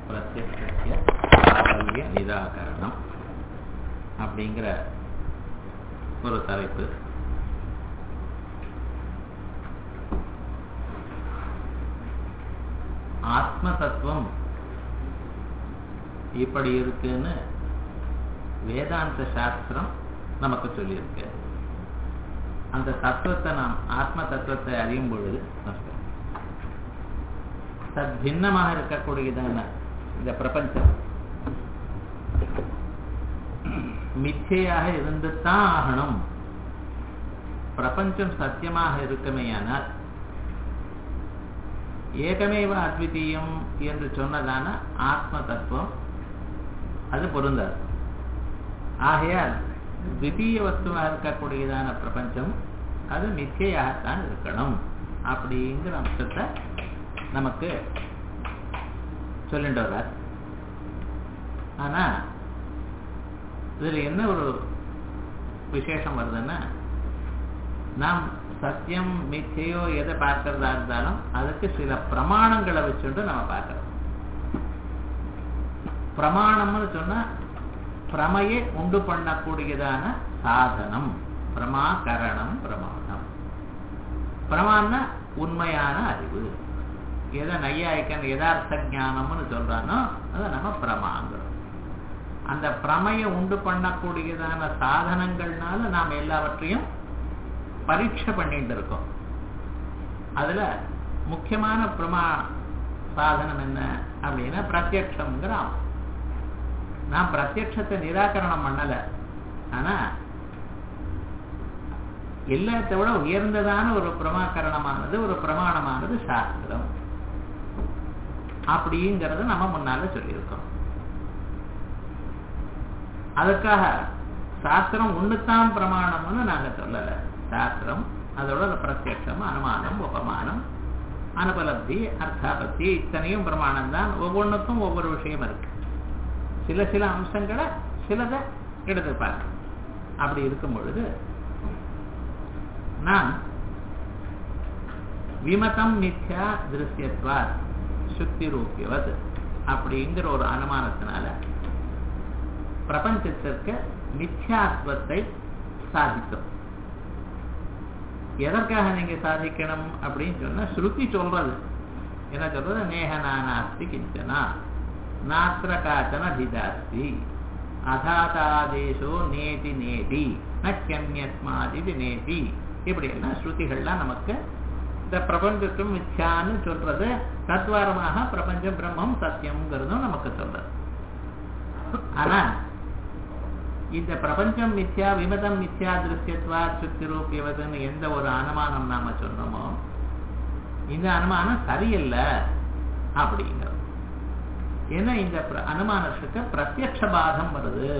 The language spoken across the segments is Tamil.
பிரத்யக்ஷ சாகல்ய நிராகரணம் அப்படிங்கிற ஒரு தலைப்பு ஆத்ம தத்துவம் இப்படி இருக்குன்னு வேதாந்த சாஸ்திரம் நமக்கு சொல்லியிருக்கு அந்த தத்துவத்தை நாம் ஆத்ம தத்துவத்தை அறியும் பொழுது தத் பின்னமாக இருக்கக்கூடியதான இந்த பிரபஞ்சம் மிச்சையாக இருந்து தான் ஆகணும் பிரபஞ்சம் சத்தியமாக இருக்குமேயானால் ஏகமேவ அத்விதீயம் என்று சொன்னதான ஆத்ம தத்துவம் அது பொருந்தாது ஆகையால் தித்தீய வஸ்துவாக இருக்கக்கூடியதான பிரபஞ்சம் அது மிச்சையாகத்தான் இருக்கணும் அப்படிங்கிற அம்சத்தை நமக்கு சொல்லிட்டு வர்றார் ஆனா இதுல என்ன ஒரு விசேஷம் வருதுன்னா நாம் சத்தியம் மிச்சையோ எதை பார்க்கறதா இருந்தாலும் அதுக்கு சில பிரமாணங்களை வச்சுட்டு நம்ம பார்க்கறோம் பிரமாணம்னு சொன்னா பிரமையை உண்டு பண்ணக்கூடியதான சாதனம் பிரமாகரணம் பிரமாணம் பிரமாணம்னா உண்மையான அறிவு எதை நையாய்க்கன் யதார்த்த ஞானம்னு சொல்றானோ அதை நம்ம பிரமாங்கிறோம் அந்த பிரமையை உண்டு பண்ணக்கூடியதான சாதனங்கள்னால நாம் எல்லாவற்றையும் பரீட்சை பண்ணிட்டு இருக்கோம் அதுல முக்கியமான பிரமா சாதனம் என்ன அப்படின்னா பிரத்யக்ஷம்ங்கிறான் நான் பிரத்யக்ஷத்தை நிராகரணம் பண்ணல ஆனா எல்லாத்தை விட உயர்ந்ததான ஒரு பிரமாகரணமானது ஒரு பிரமாணமானது சாஸ்திரம் அப்படிங்கிறத நம்ம முன்னால சொல்லியிருக்கோம் அதுக்காக சாஸ்திரம் ஒண்ணுத்தான் பிரமாணம்னு நாங்க சொல்லல சாஸ்திரம் அதோட பிரத்யட்சம் அனுமானம் உபமானம் அனுபலப்தி அர்த்தாபத்தி இத்தனையும் பிரமாணம் தான் ஒவ்வொன்றுக்கும் ஒவ்வொரு விஷயம் இருக்கு சில சில அம்சங்களை சிலதை எடுத்து பார்க்க அப்படி இருக்கும் பொழுது நான் விமதம் மித்யா திருஷ்யத்வா சுத்தி ரூபியவது அப்படிங்கிற ஒரு அனுமானத்தினால பிரபஞ்சத்திற்கு மித்யாத்வத்தை சாதித்தோம் எதற்காக நீங்க சாதிக்கணும் அப்படின்னு சொன்னா ஸ்ருதி சொல்றது என்ன சொல்றது நேகனானாஸ்தி கிஞ்சனா நாத்திர காச்சன பிதாஸ்தி அதாதாதேசோ நேதி நேதி நக்கியன்யஸ்மாதி நேதி இப்படி எல்லாம் ஸ்ருதிகள்லாம் நமக்கு இந்த பிரபஞ்சத்தும் மிச்சான்னு சொல்றது தத்வாரமாக பிரபஞ்சம் பிரம்மம் சத்தியம்ங்கிறதும் நமக்கு சொல்றது ஆனா இந்த பிரபஞ்சம் மித்யா விமதம் மித்யா திருஷ்யத்வா சுத்தி ரூபியவதுன்னு எந்த ஒரு அனுமானம் நாம சொன்னோமோ இந்த அனுமானம் சரியில்லை அப்படிங்கிறது ஏன்னா இந்த அனுமானத்துக்கு பிரத்யக்ஷ பாதம் வருது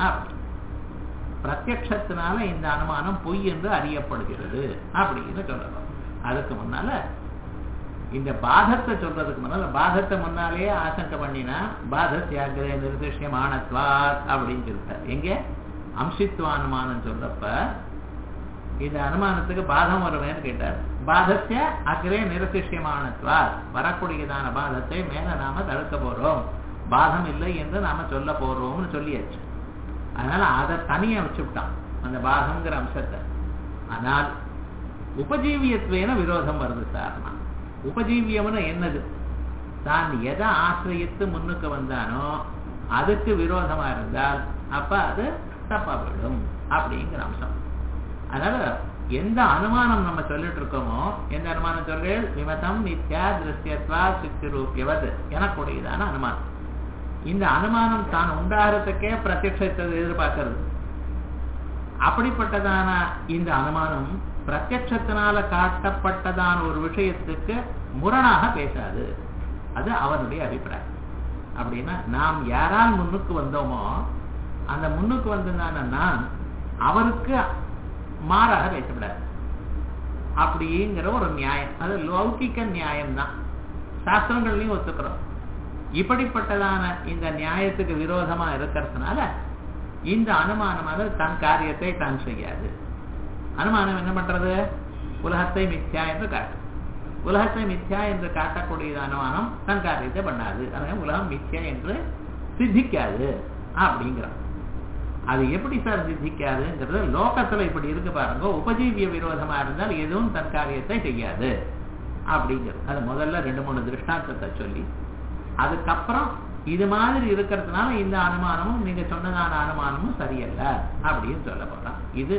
பிரத்யக்ஷத்தினால இந்த அனுமானம் பொய் என்று அறியப்படுகிறது அப்படின்னு சொல்லலாம் அதுக்கு முன்னால இந்த பாதத்தை சொல்றதுக்கு முன்னால பாதத்தை முன்னாலேயே ஆசங்க பண்ணினா பாதத்தியாகிரே நிர்திஷ்யமானத்வாத் அப்படின்னு சொல்லிட்டார் எங்க அம்சித்வ அனுமானம் சொல்றப்ப இந்த அனுமானத்துக்கு பாதம் வருவேன்னு கேட்டார் பாதத்திய அக்ரே நிரதிஷ்யமானத்வாத் வரக்கூடியதான பாதத்தை மேல நாம தடுக்க போறோம் பாதம் இல்லை என்று நாம சொல்ல போறோம்னு சொல்லியாச்சு அதனால அதை தனியா வச்சுவிட்டான் அந்த பாதம்ங்கிற அம்சத்தை ஆனால் உபஜீவியத்துவேன விரோதம் வருது சார்னா உபஜீவியம்னு என்னது தான் எதை ஆசிரியத்து முன்னுக்கு வந்தானோ அதுக்கு விரோதமா இருந்தால் அப்ப அது தப்பா போயிடும் அப்படிங்கிற அம்சம் அதனால எந்த அனுமானம் நம்ம சொல்லிட்டு இருக்கோமோ எந்த அனுமானம் சொல்றேன் விமதம் நித்யா திருஷ்யத்வா சித்தி ரூபியவது எனக்கூடியதான அனுமானம் இந்த அனுமானம் தான் உண்டாகிறதுக்கே பிரத்யட்சத்தை எதிர்பார்க்கிறது அப்படிப்பட்டதான இந்த அனுமானம் பிரத்யட்சத்தினால காட்டப்பட்டதான ஒரு விஷயத்துக்கு முரணாக பேசாது அது அவனுடைய அபிப்பிராயம் அப்படின்னா நாம் யாரால் முன்னுக்கு வந்தோமோ அந்த முன்னுக்கு வந்ததான நான் அவருக்கு மாறாக பேசப்படாது அப்படிங்கிற ஒரு நியாயம் அது லௌகிக்க நியாயம் தான் சாஸ்திரங்கள்லையும் ஒத்துக்கிறோம் இப்படிப்பட்டதான இந்த நியாயத்துக்கு விரோதமா இருக்கிறதுனால இந்த அனுமானமானது தன் காரியத்தை தான் செய்யாது அனுமானம் என்ன பண்றது உலகத்தை மித்யா என்று காட்டும் உலகத்தை மித்யா என்று காட்டக்கூடியது அனுமானம் தன் காரியத்தை பண்ணாது அதனால உலகம் மித்யா என்று சித்திக்காது அப்படிங்கிறான் அது எப்படி சார் சித்திக்காதுங்கிறது லோகத்துல இப்படி இருக்கு பாருங்க உபஜீவிய விரோதமா இருந்தால் எதுவும் தன் காரியத்தை செய்யாது அப்படிங்கிறது அது முதல்ல ரெண்டு மூணு திருஷ்டாந்தத்தை சொல்லி அதுக்கப்புறம் இது மாதிரி இருக்கிறதுனால இந்த அனுமானமும் நீங்க சொன்னதான அனுமானமும் சரியல்ல அப்படின்னு சொல்ல போறோம் இது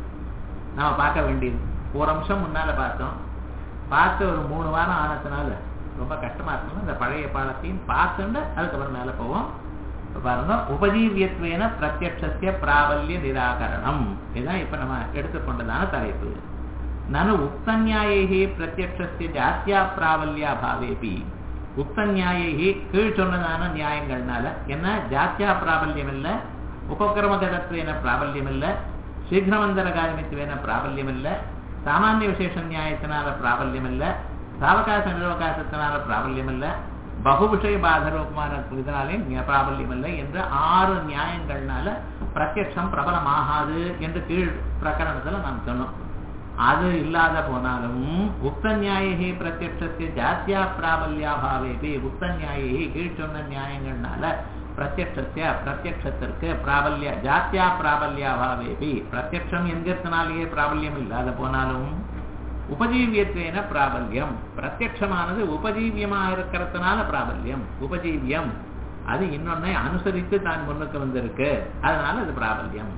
நாம பார்க்க வேண்டியது ஒரு அம்சம் முன்னால பார்த்தோம் பார்த்து ஒரு மூணு வாரம் ஆனதுனால ரொம்ப கஷ்டமா இருக்கணும் இந்த பழைய பாடத்தையும் பார்த்துட்டு அதுக்கப்புறம் மேல போவோம் பாருங்க உபஜீவியத்வேன பிரத்யட்சத்திய பிராபல்ய நிராகரணம் இதுதான் இப்ப நம்ம எடுத்துக்கொண்டதான தலைப்பு நனு உக்தநியாயி பிரத்யட்சத்திய ஜாத்தியா பிராபல்யா பாவேபி உக்தநியாயி கீழ் சொன்னதான நியாயங்கள்னால என்ன ஜாத்தியா பிராபல்யம் இல்ல உபக்கிரமகதத்வேன பிராபல்யம் இல்ல சீக்கிரமந்தர காரியத்துவேன பிராபல்யம் இல்ல சாமானிய விசேஷ நியாயத்தினால பிராபல்யம் இல்ல சாவகாச நிரவகாசத்தினால பிராபல்யம் இல்ல பகு விஷய பாதரூபமான இதனாலே பிராபல்யம் இல்லை என்று ஆறு நியாயங்கள்னால பிரத்யட்சம் பிரபலமாகாது என்று கீழ் பிரகரணத்துல நாம் சொன்னோம் அது இல்லாத போனாலும் உக்த நியாயி பிரத்யட்சத்தை ஜாத்தியா பிராபல்யா பாவேபி உக்த நியாயி கீழ் சொன்ன நியாயங்கள்னால பிரத்யட்சத்திய பிரத்யட்சத்திற்கு பிராபல்ய ஜாத்தியா பிராபல்யா பாவேபி பிரத்யட்சம் என்கிறதுனாலேயே பிராபல்யம் இல்லாத போனாலும் உபஜீவியத்துவேன பிராபல்யம் பிரத்யட்சமானது உபஜீவியமா இருக்கிறதுனால பிராபல்யம் உபஜீவியம் அது இன்னொன்னை அனுசரித்து தான் முன்னுக்கு வந்திருக்கு அதனால அது பிராபல்யம்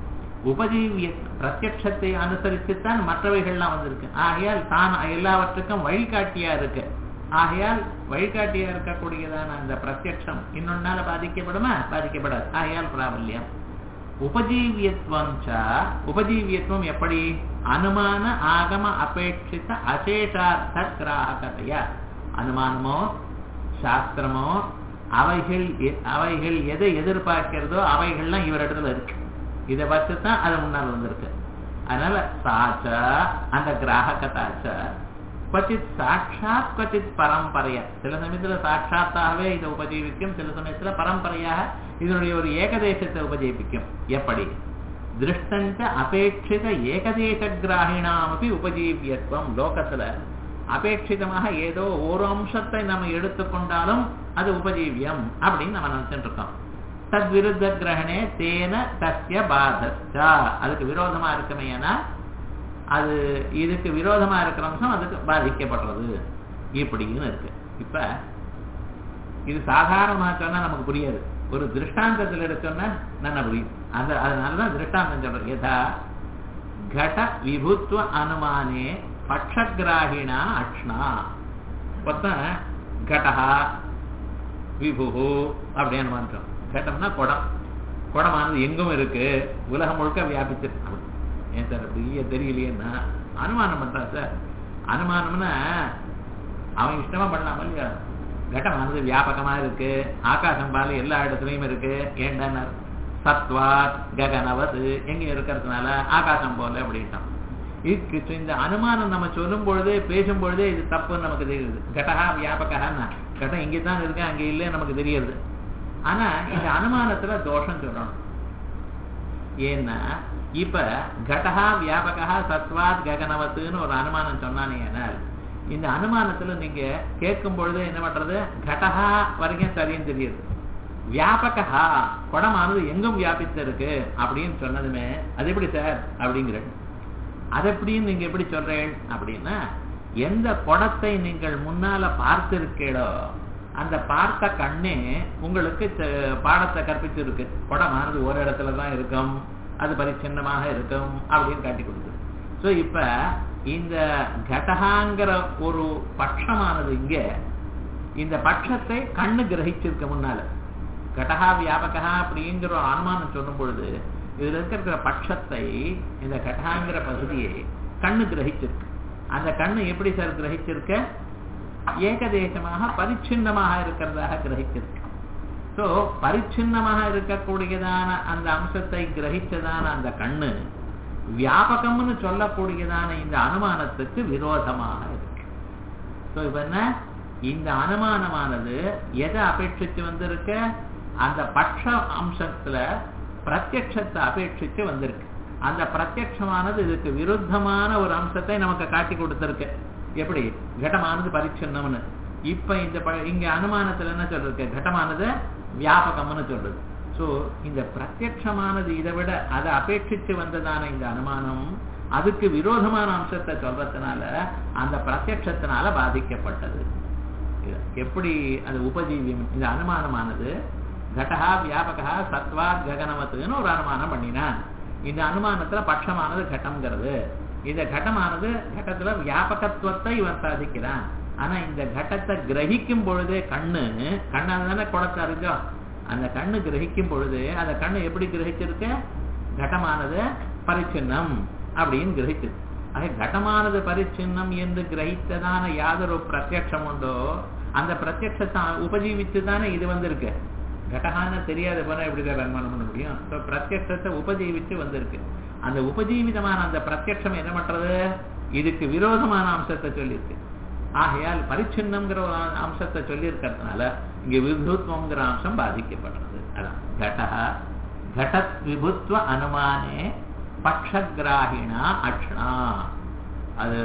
உபஜீவிய பிரத்யட்சத்தை அனுசரித்துத்தான் மற்றவைகள்லாம் வந்திருக்கு ஆகையால் தான் எல்லாவற்றுக்கும் வழிகாட்டியா இருக்கு ஆகையால் வழிகாட்டியா இருக்கக்கூடியதான அந்த பிரத்யட்சம் இன்னொன்னால பாதிக்கப்படுமா பாதிக்கப்படாது ஆகையால் பிராபல்யம் உபஜீவியத்துவம் உபஜீவியத்துவம் எப்படி அனுமான ஆகம அபேட்சித்த அசேஷார்த்த கிராகதையா அனுமானமோ சாஸ்திரமோ அவைகள் அவைகள் எதை எதிர்பார்க்கிறதோ அவைகள்லாம் இவரிடத்துல இருக்கு இதை வச்சு தான் அது முன்னால் வந்திருக்கு அதனால சாச்ச அந்த கிராகதாச்ச கொச்சித் சாட்சாத் கொச்சித் பரம்பரையா சில சமயத்துல சாட்சாத்தாகவே இதை உபஜீவிக்கும் சில சமயத்துல பரம்பரையாக இதனுடைய ஒரு ஏகதேசத்தை உபஜீவிக்கும் எப்படி திருஷ்டஞ்ச அபேட்சித ஏகதேச கிராகிணாமப்பி உபஜீவியத்துவம் லோகத்துல அபேட்சிதமாக ஏதோ ஒரு அம்சத்தை நம்ம எடுத்துக்கொண்டாலும் அது உபஜீவியம் அப்படின்னு நம்ம நினைச்சுட்டு இருக்கோம் தத் விருத்த கிரகணே தேன தஸ்ய பாதஸ்டா அதுக்கு விரோதமா இருக்குமே அது இதுக்கு விரோதமா இருக்கிற அம்சம் அதுக்கு பாதிக்கப்படுறது இப்படின்னு இருக்கு இப்ப இது சாதாரணமாக சொன்னா நமக்கு புரியாது ஒரு திருஷ்டாந்தத்தில் எடுத்தோம்னா நல்லா புரியும் அந்த அதனாலதான் திருஷ்டாந்தம் சொல்றோம் யதா கட விபுத்துவ அனுமானே பட்சகிராகிணா அக்ஷ்ணா ஒருத்தன் கடஹா விபு அப்படி அனுமானிச்சோம் கடம்னா குடம் குடமானது எங்கும் இருக்கு உலகம் முழுக்க வியாபிச்சிருக்கு ஏன் சார் அப்படி தெரியலையேன்னா அனுமானம் பண்றான் சார் அனுமானம்னா அவன் இஷ்டமா பண்ணலாமா இல்லையா கட்டமானது வியாபகமா இருக்கு ஆகாசம் பால எல்லா இடத்துலயும் இருக்கு ஏண்டனர் சத்வாத் ககனவது எங்க இருக்கிறதுனால ஆகாசம் போல அப்படின்ட்டான் இதுக்கு இந்த அனுமானம் நம்ம சொல்லும் பொழுதே பேசும் பொழுதே இது தப்புன்னு நமக்கு தெரியுது கடகா வியாபகன்னா கட்டம் இங்கே தான் இருக்கு அங்கே இல்லை நமக்கு தெரியுது ஆனா இந்த அனுமானத்துல தோஷம் சொல்லணும் ஏன்னா இப்ப கடகா வியாபகா சத்வாத் ககனவத்துன்னு ஒரு அனுமானம் சொன்னானே இந்த அனுமானத்துல நீங்க கேட்கும் பொழுது என்ன பண்றது கடகா வரைக்கும் சரின்னு தெரியுது வியாபகா குடமானது எங்கும் வியாபித்து இருக்கு அப்படின்னு சொன்னதுமே அது எப்படி சார் அப்படிங்கிற அது எப்படின்னு நீங்க எப்படி சொல்றேன் அப்படின்னா எந்த குடத்தை நீங்கள் முன்னால பார்த்திருக்கீடோ அந்த பார்த்த கண்ணே உங்களுக்கு பாடத்தை கற்பித்து இருக்கு குடமானது ஒரு இடத்துல தான் இருக்கும் அது பரிச்சின்னமாக இருக்கும் அப்படின்னு காட்டி கொடுக்குது ஸோ இப்ப இந்த கடகாங்கிற ஒரு பட்சமானது இங்க இந்த பட்சத்தை கண்ணு கிரகிச்சிருக்க முன்னால கடகா வியாபகா அப்படிங்கிற ஒரு அனுமானம் சொல்லும் பொழுது இதுல இருக்கிற பட்சத்தை இந்த கடகாங்கிற பகுதியை கண்ணு கிரகிச்சிருக்கு அந்த கண்ணு எப்படி சார் கிரகிச்சிருக்க ஏகதேசமாக பரிச்சின்னமாக இருக்கிறதாக கிரகிச்சிருக்கு ஸோ பரிச்சின்னமாக இருக்கக்கூடியதான அந்த அம்சத்தை கிரகிச்சதான அந்த கண்ணு வியாபகம்னு சொல்லக்கூடியதான இந்த அனுமானத்துக்கு விரோதமாக இருக்கு ஸோ இப்ப என்ன இந்த அனுமானமானது எதை அபேட்சித்து வந்திருக்க அந்த பட்ச அம்சத்துல பிரத்யட்சத்தை அபேட்சித்து வந்திருக்கு அந்த பிரத்யட்சமானது இதுக்கு விருத்தமான ஒரு அம்சத்தை நமக்கு காட்டி கொடுத்திருக்கு எப்படி கடமானது பரிச்சின்னம்னு இப்ப இந்த ப- இங்க அனுமானத்துல என்ன சொல்றது கடமானது வியாபகம்னு சொல்றது சோ இந்த பிரத்யட்சமானது இதை விட அதை அபேட்சிச்சு வந்ததான இந்த அனுமானம் அதுக்கு விரோதமான அம்சத்தை சொல்றதுனால அந்த பிரத்யட்சத்தினால பாதிக்கப்பட்டது இது எப்படி அது உபஜீவியம் இந்த அனுமானமானது கடகா வியாபகா சத்வா ககனவத்துன்னு ஒரு அனுமானம் பண்ணினான் இந்த அனுமானத்துல பட்சமானது கட்டம்ங்கிறது இந்த கட்டமானது கட்டத்துல வியாபகத்துவத்தை இவன் சாதிக்கிறான் ஆனா இந்த கட்டத்தை கிரகிக்கும் பொழுதே கண்ணு கண்ணால தானே குடத்தை அறிஞ்சோம் அந்த கண்ணு கிரகிக்கும் பொழுது அந்த கண்ணு எப்படி கிரகிச்சிருக்கு கடமானது பரிச்சின்னம் அப்படின்னு கிரகிச்சது ஆக கடமானது பரிச்சின்னம் என்று கிரகித்ததான யாதொரு பிரத்யட்சம் உண்டோ அந்த பிரத்யட்சத்தை உபஜீவித்து தானே இது வந்திருக்கு கடகான தெரியாத போனா எப்படி சார் அனுமானம் பண்ண முடியும் So, பிரத்யட்சத்தை உபஜீவித்து வந்திருக்கு அந்த உபஜீவிதமான அந்த பிரத்யட்சம் என்ன பண்றது இதுக்கு விரோதமான அம்சத்தை சொல்லியிருக்கு ஆகையால் பரிச்சின்னம்ங்கிற ஒரு அம்சத்தை சொல்லி இருக்கிறதுனால இங்க விபுத்துவங்கிற அம்சம் பாதிக்கப்படுறது அதான் கடா கடத் விபுத்துவ அனுமானே பட்சகிராகிணா அக்ஷணா அது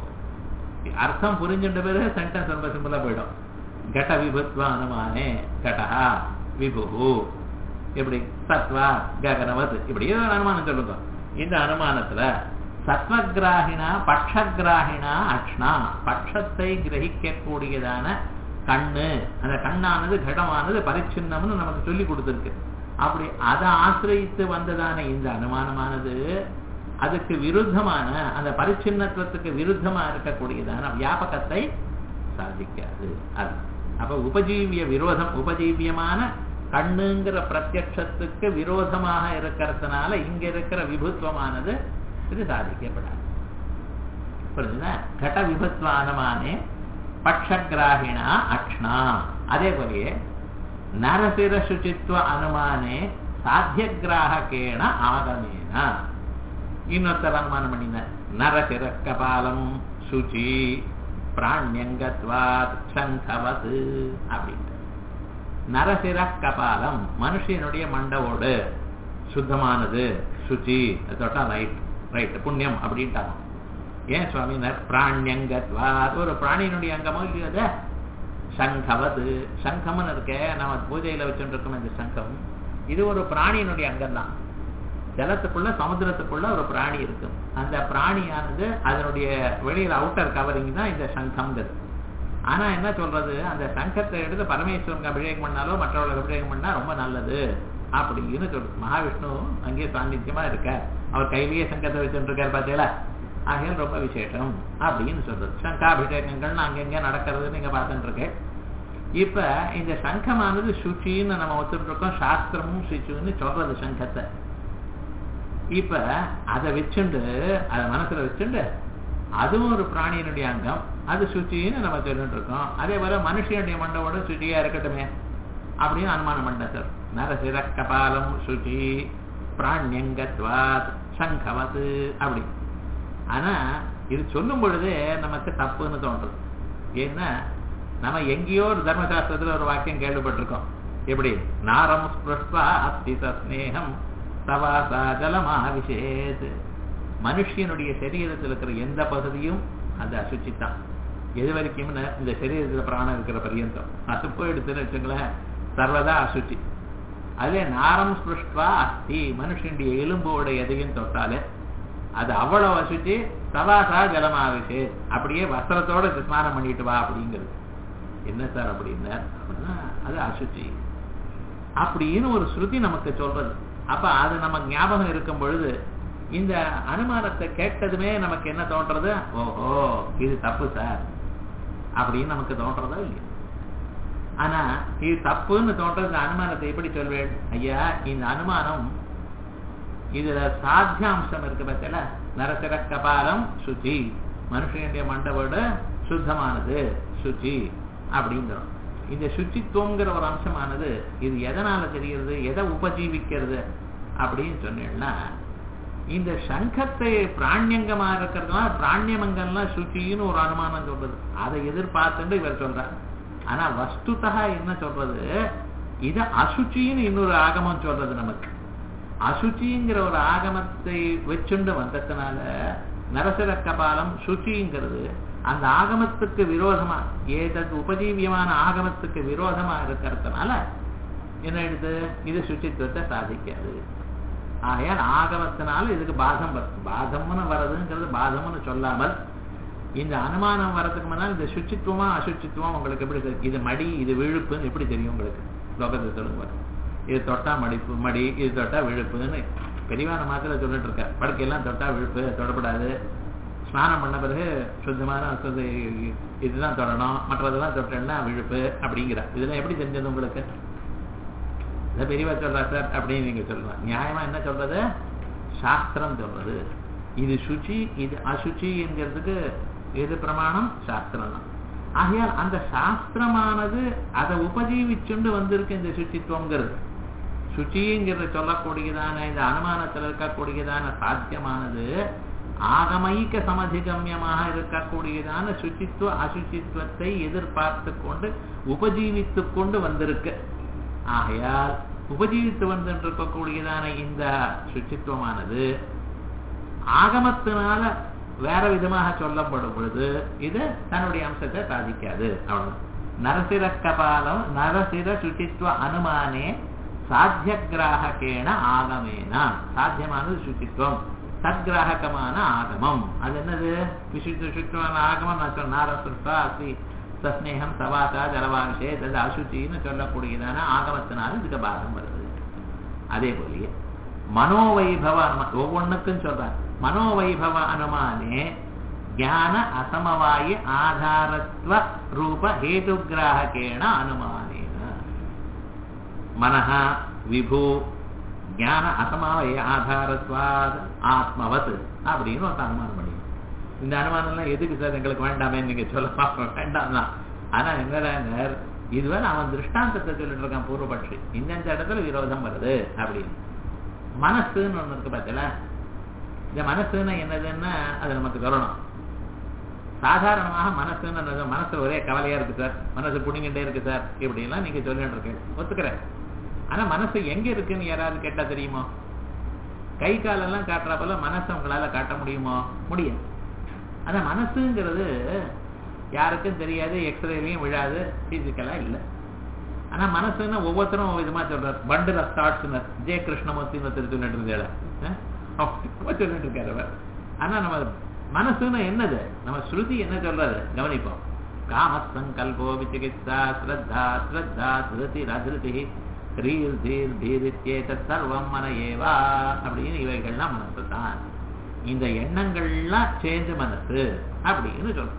அர்த்தம் புரிஞ்சுட்ட பிறகு சென்டென்ஸ் ரொம்ப சிம்பிளா போயிடும் கட விபுத்வ அனுமானே கடஹா விபு இப்படி சத்வா ககனவத் இப்படி ஏதோ ஒரு அனுமானம் சொல்லுங்க இந்த அனுமானத்துல சத்வகிராகினா பட்சகிராகினா அக்ஷ்ணா பட்சத்தை கிரகிக்கக்கூடியதான கண்ணு அந்த கண்ணானது கடமானது பரிச்சின்னம்னு நமக்கு சொல்லி கொடுத்துருக்கு அப்படி அதை ஆசிரியத்து வந்ததான இந்த அனுமானமானது அதுக்கு விருத்தமான அந்த பரிச்சின்னத்துவத்துக்கு விருத்தமா இருக்கக்கூடியதான வியாபகத்தை சாதிக்காது அது அப்ப உபஜீவிய விரோதம் உபஜீவியமான கண்ணுங்கிற பிரத்யட்சத்துக்கு விரோதமாக இருக்கிறதுனால இங்க இருக்கிற விபுத்துவமானது இது சாதிக்கப்படாது புரிஞ்சுதா கட விபத்வானமானே பட்சகிராகிணா அக்ஷ்ணா அதே போலயே நரசிர சுச்சித்வ அனுமானே சாத்தியகிராகேண ஆகமேன இன்னொருத்தர் அனுமானம் பண்ணினார் நரசிர கபாலம் சுச்சி பிராண்யங்கத்வாத் சங்கவது அப்படின்ட்டு நரசிர கபாலம் மனுஷனுடைய மண்டவோடு சுத்தமானது சுச்சி அது தொட்டா ரைட் ரைட் புண்ணியம் அப்படின்ட்டாங்க ஏன் சுவாமினர் பிராண்யங்கத்வாத் ஒரு பிராணியினுடைய அங்கமோ இல்லையோ அது சங்கவது சங்கம்னு இருக்க நம்ம பூஜையில வச்சுட்டு இருக்கோம் இந்த சங்கம் இது ஒரு பிராணியினுடைய அங்கம் தான் ஜலத்துக்குள்ள சமுத்திரத்துக்குள்ள ஒரு பிராணி இருக்கும் அந்த பிராணியானது அதனுடைய வெளியில அவுட்டர் கவரிங் தான் இந்த சங்கம்ங்கிறது ஆனா என்ன சொல்றது அந்த சங்கத்தை எடுத்து பரமேஸ்வரனுக்கு அபிஷேகம் பண்ணாலோ மற்றவர்களுக்கு அபிஷேகம் பண்ணா ரொம்ப நல்லது அப்படின்னு சொல்றது மகாவிஷ்ணு அங்கே சாநித்தியமா இருக்கார் அவர் கையிலேயே சங்கத்தை வச்சுட்டு இருக்கார் பார்த்தீங்களா ஆகையால் ரொம்ப விசேஷம் அப்படின்னு சொல்றது சங்காபிஷேகங்கள்னு அங்கங்க நடக்கிறது நீங்க பார்த்துட்டு இருக்கேன் இப்ப இந்த சங்கமானது சுச்சின்னு நம்ம ஒத்துட்டு இருக்கோம் சாஸ்திரமும் சுச்சின்னு சொல்றது சங்கத்தை இப்ப அதை வச்சுண்டு அதை மனசுல வச்சுண்டு அதுவும் ஒரு பிராணியினுடைய அங்கம் அது சுச்சின்னு நம்ம சொல்லிட்டு இருக்கோம் அதே போல மனுஷனுடைய மண்டவோட சுச்சியா இருக்கட்டுமே அப்படின்னு அனுமானம் பண்ண சார் நரசிர கபாலம் சுச்சி பிராண்யங்கத்வாத் சங்கவது அப்படி ஆனா இது சொல்லும் பொழுதே நமக்கு தப்புன்னு தோன்றுது ஏன்னா நம்ம எங்கேயோ ஒரு தர்மசாஸ்திரத்துல ஒரு வாக்கியம் கேள்விப்பட்டிருக்கோம் எப்படி நாரம் ஸ்பிருஷ்வா அஸ்தி ஸ்நேகம் தவாசா ஜலமாவிஷேத் மனுஷனுடைய சரீரத்தில் இருக்கிற எந்த பகுதியும் அது அசுச்சித்தான் எது வரைக்கும் இந்த சரீரத்துல பிராணம் இருக்கிற பரியந்தம் அது போயிடுச்சுன்னு வச்சுங்களேன் சர்வதா அசுச்சி அதே நாரம் ஸ்பிருஷ்வா அஸ்தி மனுஷனுடைய எலும்போட எதையும் தொட்டாலே அது அவ்வளவு அசுச்சி சவாசா ஜலமாவிஷே அப்படியே வஸ்திரத்தோட ஸ்நானம் பண்ணிட்டு வா அப்படிங்கிறது என்ன சார் அப்படின்னா அப்படின்னா அது அசுச்சி அப்படின்னு ஒரு ஸ்ருதி நமக்கு சொல்றது அப்ப அது நம்ம ஞாபகம் இருக்கும் பொழுது இந்த அனுமானத்தை கேட்டதுமே நமக்கு என்ன தோன்றது ஓஹோ இது தப்பு சார் அப்படின்னு நமக்கு தோன்றதா இல்லையா ஆனா இது தப்புன்னு தோன்றது இந்த அனுமானத்தை எப்படி சொல்வேன் ஐயா இந்த அனுமானம் இதுல சாத்தியாம்சம் இருக்கு பத்தில நரசிர கபாலம் சுச்சி மனுஷனுடைய மண்டவோடு சுத்தமானது சுச்சி அப்படிங்கிறோம் இந்த சுச்சித்துவங்கிற ஒரு அம்சமானது இது எதனால தெரிகிறது எதை உபஜீவிக்கிறது அப்படின்னு சொன்னேன்னா இந்த சங்கத்தை பிராணியங்கமா இருக்கிறதுனால பிராணியமங்கள்லாம் சுச்சின்னு ஒரு அனுமானம் சொல்றது அதை எதிர்பார்த்துட்டு இவர் சொல்றார் ஆனா வஸ்துதா என்ன சொல்றது இது அசுச்சின்னு இன்னொரு ஆகமம் சொல்றது நமக்கு அசுச்சிங்கிற ஒரு ஆகமத்தை வச்சுண்டு வந்ததுனால நரசிர கபாலம் சுச்சிங்கிறது அந்த ஆகமத்துக்கு விரோதமா ஏதது உபஜீவியமான ஆகமத்துக்கு விரோதமா இருக்கிறதுனால என்ன எடுத்து இது சுச்சித்துவத்தை சாதிக்காது ஆகையால் ஆகமத்தினால இதுக்கு பாதம் வரும் பாதம்னு வர்றதுங்கிறது பாதம்னு சொல்லாமல் இந்த அனுமானம் வர்றதுக்கு முன்னால் இந்த சுச்சித்துவமா அசுச்சித்துவம் உங்களுக்கு எப்படி தெரியும் இது மடி இது விழுப்புன்னு எப்படி தெரியும் உங்களுக்கு லோகத்தை சொல்லுங்க இது தொட்டா மடிப்பு மடி இது தொட்டா விழுப்புன்னு பெரியவான மாத்திர சொல்லிட்டு இருக்க படுக்கையெல்லாம் தொட்டா விழுப்பு தொடப்படாது ஸ்நானம் பண்ண பிறகு சுத்தமான சுத்த இதுதான் தொடணும் மற்றதெல்லாம் தொட்டேன்னா விழுப்பு அப்படிங்கிற இதெல்லாம் எப்படி தெரிஞ்சது உங்களுக்கு இதை பெரியவா சொல்றா சார் அப்படின்னு நீங்க சொல்லலாம் நியாயமா என்ன சொல்றது சாஸ்திரம் சொல்றது இது சுச்சி இது அசுச்சி என்கிறதுக்கு எது பிரமாணம் சாஸ்திரம் தான் ஆகையால் அந்த சாஸ்திரமானது அதை உபஜீவிச்சுண்டு வந்திருக்கு இந்த சுச்சித்துவங்கிறது சுச்சிங்கிறது சொல்லக்கூடியதான இந்த அனுமானத்தில் இருக்கக்கூடியதான சாத்தியமானது ஆகமைக்க சமதிகமியமாக இருக்கக்கூடியதான சுச்சித்துவ அசுச்சித்துவத்தை எதிர்பார்த்து கொண்டு உபஜீவித்து கொண்டு வந்திருக்கு ஆகையால் உபஜீவித்து வந்துருக்கக்கூடியதான இந்த சுச்சித்துவமானது ஆகமத்தினால வேற விதமாக சொல்லப்படும் பொழுது இது தன்னுடைய அம்சத்தை சாதிக்காது அவ்வளவு நரசிர கபாலம் நரசிர சுச்சித்துவ அனுமானே சாத்திய கிராகேன ஆகமேனா சாத்தியமானது சுச்சித்துவம் சத்கிராகமான ஆகமம் அது என்னது விசுத்த சுத்தமான ஆகமம் நான் சொன்ன நாரசுத்தா அசி சஸ்னேகம் சவாசா ஜலவாம்சே தது அசுச்சின்னு சொல்லக்கூடியதான ஆகமத்தினால இதுக்கு பாகம் வருது அதே போலியே மனோவைபவ ஒவ்வொன்றுக்கும் சொல்றார் மனோவைபவ அனுமானே ஞான அசமவாயி ஆதாரத்வ ரூப ஹேதுகிராகேண அனுமானேன மனஹ விபு ஞான அசமாவய ஆதாரத்வாத் ஆத்மவத் அப்படின்னு ஒரு அனுமானம் பண்ணி இந்த அனுமானம்லாம் எதுக்கு சார் எங்களுக்கு வேண்டாமே நீங்க சொல்ல வேண்டாம் தான் ஆனா என்னடா இதுவரை அவன் திருஷ்டாந்தத்தை சொல்லிட்டு இருக்கான் பூர்வபட்சி இந்தந்த இடத்துல விரோதம் வருது அப்படின்னு மனசுன்னு ஒண்ணு இருக்கு பார்த்தல இந்த மனசுன்னு என்னதுன்னா அது நமக்கு சொல்லணும் சாதாரணமாக மனசுன்னு மனசுல ஒரே கவலையா இருக்கு சார் மனசு புடிங்கிட்டே இருக்கு சார் இப்படி எல்லாம் நீங்க சொல்லிட்டு இருக்கேன் ஒத்துக்கிறேன் ஆனா மனசு எங்க இருக்குன்னு யாராவது கேட்டா தெரியுமோ கை காலெல்லாம் காட்டுறப்பல மனசை உங்களால காட்ட முடியுமோ முடியும் ஆனா மனசுங்கிறது யாருக்கும் தெரியாது எக்ஸ்ரேலையும் விழாது பிசிக்கலா இல்லை ஆனா மனசுன்னா ஒவ்வொருத்தரும் விதமா சொல்றாரு பண்டில் ஆஃப் தாட்ஸ் ஜெய கிருஷ்ணமூர்த்தி ஒருத்தர் சொல்லிட்டு இருந்தாரு சொல்லிட்டு இருக்காரு அவர் ஆனா நம்ம மனசுன்னா என்னது நம்ம ஸ்ருதி என்ன சொல்றது கவனிப்போம் காமசங்கல்போ விசிகித்சா ஸ்ரத்தா ஸ்ரத்தா ஸ்ருதி ரதிருதி ரீர் தீர் தீரித்தேத சர்வம் மன ஏவா அப்படின்னு இவைகள்லாம் மனசு தான் இந்த எண்ணங்கள்லாம் சேர்ந்து மனசு அப்படின்னு சொல்றோம்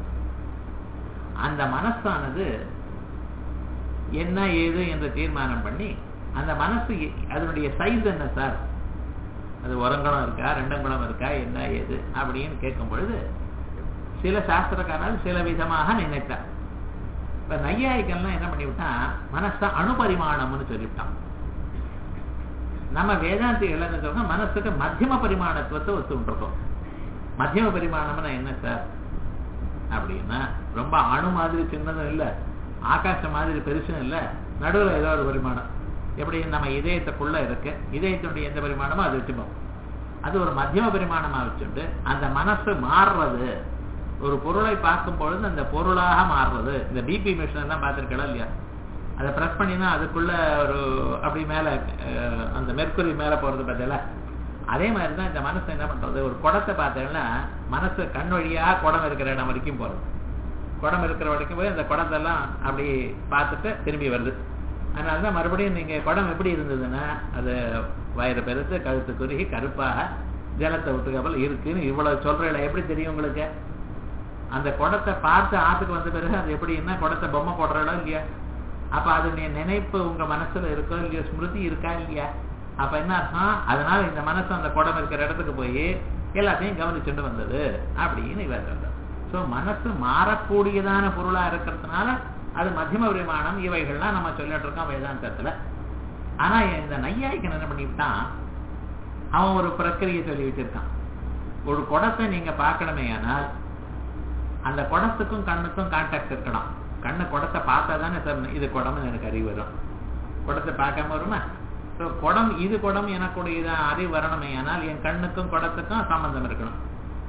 அந்த மனசானது என்ன ஏது என்று தீர்மானம் பண்ணி அந்த மனசு அதனுடைய சைஸ் என்ன சார் அது ஒரங்குளம் இருக்கா ரெண்டங்குளம் இருக்கா என்ன ஏது அப்படின்னு கேட்கும் பொழுது சில சாஸ்திரக்காரர்கள் சில விதமாக நினைத்தார் இப்ப நையாயிகள்லாம் என்ன பண்ணிவிட்டான் மனச அணுபரிமாணம்னு சொல்லிவிட்டான் நம்ம வேதாந்திகள் என்ன சொல்றோம் மனசுக்கு மத்தியம பரிமாணத்துவத்தை ஒத்துக்கிட்டுருக்கோம் மத்தியம பரிமாணம்னா என்ன சார் அப்படின்னா ரொம்ப அணு மாதிரி சின்னதும் இல்லை ஆகாசம் மாதிரி பெருசும் இல்லை நடுவில் ஏதோ ஒரு பரிமாணம் எப்படி நம்ம இதயத்துக்குள்ள இருக்கு இதயத்தினுடைய எந்த பரிமாணமோ அது வச்சுப்போம் அது ஒரு மத்தியம பரிமாணமா வச்சுட்டு அந்த மனசு மாறுறது ஒரு பொருளை பார்க்கும் பொழுது அந்த பொருளாக மாறுறது இந்த பிபி மிஷின் எல்லாம் பார்த்துருக்கலாம் இல்லையா அதை ப்ரெஸ் பண்ணினா அதுக்குள்ள ஒரு அப்படி மேல அந்த மெர்க்குரி மேல போறது பார்த்தல அதே மாதிரி தான் இந்த மனசு என்ன பண்றது ஒரு குடத்தை பார்த்தேன்னா மனசு கண் வழியா குடம் இருக்கிற இடம் வரைக்கும் போறது குடம் இருக்கிற வரைக்கும் போய் அந்த குடத்தெல்லாம் அப்படி பார்த்துட்டு திரும்பி வருது அதனாலதான் மறுபடியும் நீங்க குடம் எப்படி இருந்ததுன்னா அது வயிறு பெருத்து கழுத்து குறுகி கருப்பாக ஜலத்தை விட்டுக்கப்பல் இருக்குன்னு இவ்வளவு சொல்றீங்களா எப்படி தெரியும் உங்களுக்கு அந்த குடத்தை பார்த்து ஆத்துக்கு வந்த பிறகு அது எப்படி என்ன குடத்தை பொம்மை போடுறோம் இல்லையா அப்ப அது நினைப்பு உங்க மனசுல இருக்கோ இல்லையோ ஸ்மிருதி இருக்கா இல்லையா அப்ப என்ன அர்த்தம் அதனால இந்த மனசு அந்த குடம் இருக்கிற இடத்துக்கு போய் எல்லாத்தையும் கவனிச்சுட்டு வந்தது அப்படின்னு இவர் சொல்றார் சோ மனசு மாறக்கூடியதான பொருளா இருக்கிறதுனால அது மத்தியம பரிமாணம் இவைகள்லாம் நம்ம சொல்லிட்டு இருக்கோம் வேதாந்தத்துல ஆனா இந்த நையாய்க்கு என்ன பண்ணிவிட்டான் அவன் ஒரு பிரக்கிரியை சொல்லி வச்சிருக்கான் ஒரு குடத்தை நீங்க பார்க்கணுமே ஆனால் அந்த குடத்துக்கும் கண்ணுக்கும் கான்டாக்ட் இருக்கணும் கண்ணு குடத்தை பார்த்தா தானே சார் இது குடம்னு எனக்கு அறிவு வரும் குடத்தை பார்க்காம வருமா ஸோ குடம் இது குடம் எனக்குடைய அறிவு வரணுமே ஆனால் என் கண்ணுக்கும் குடத்துக்கும் சம்பந்தம் இருக்கணும்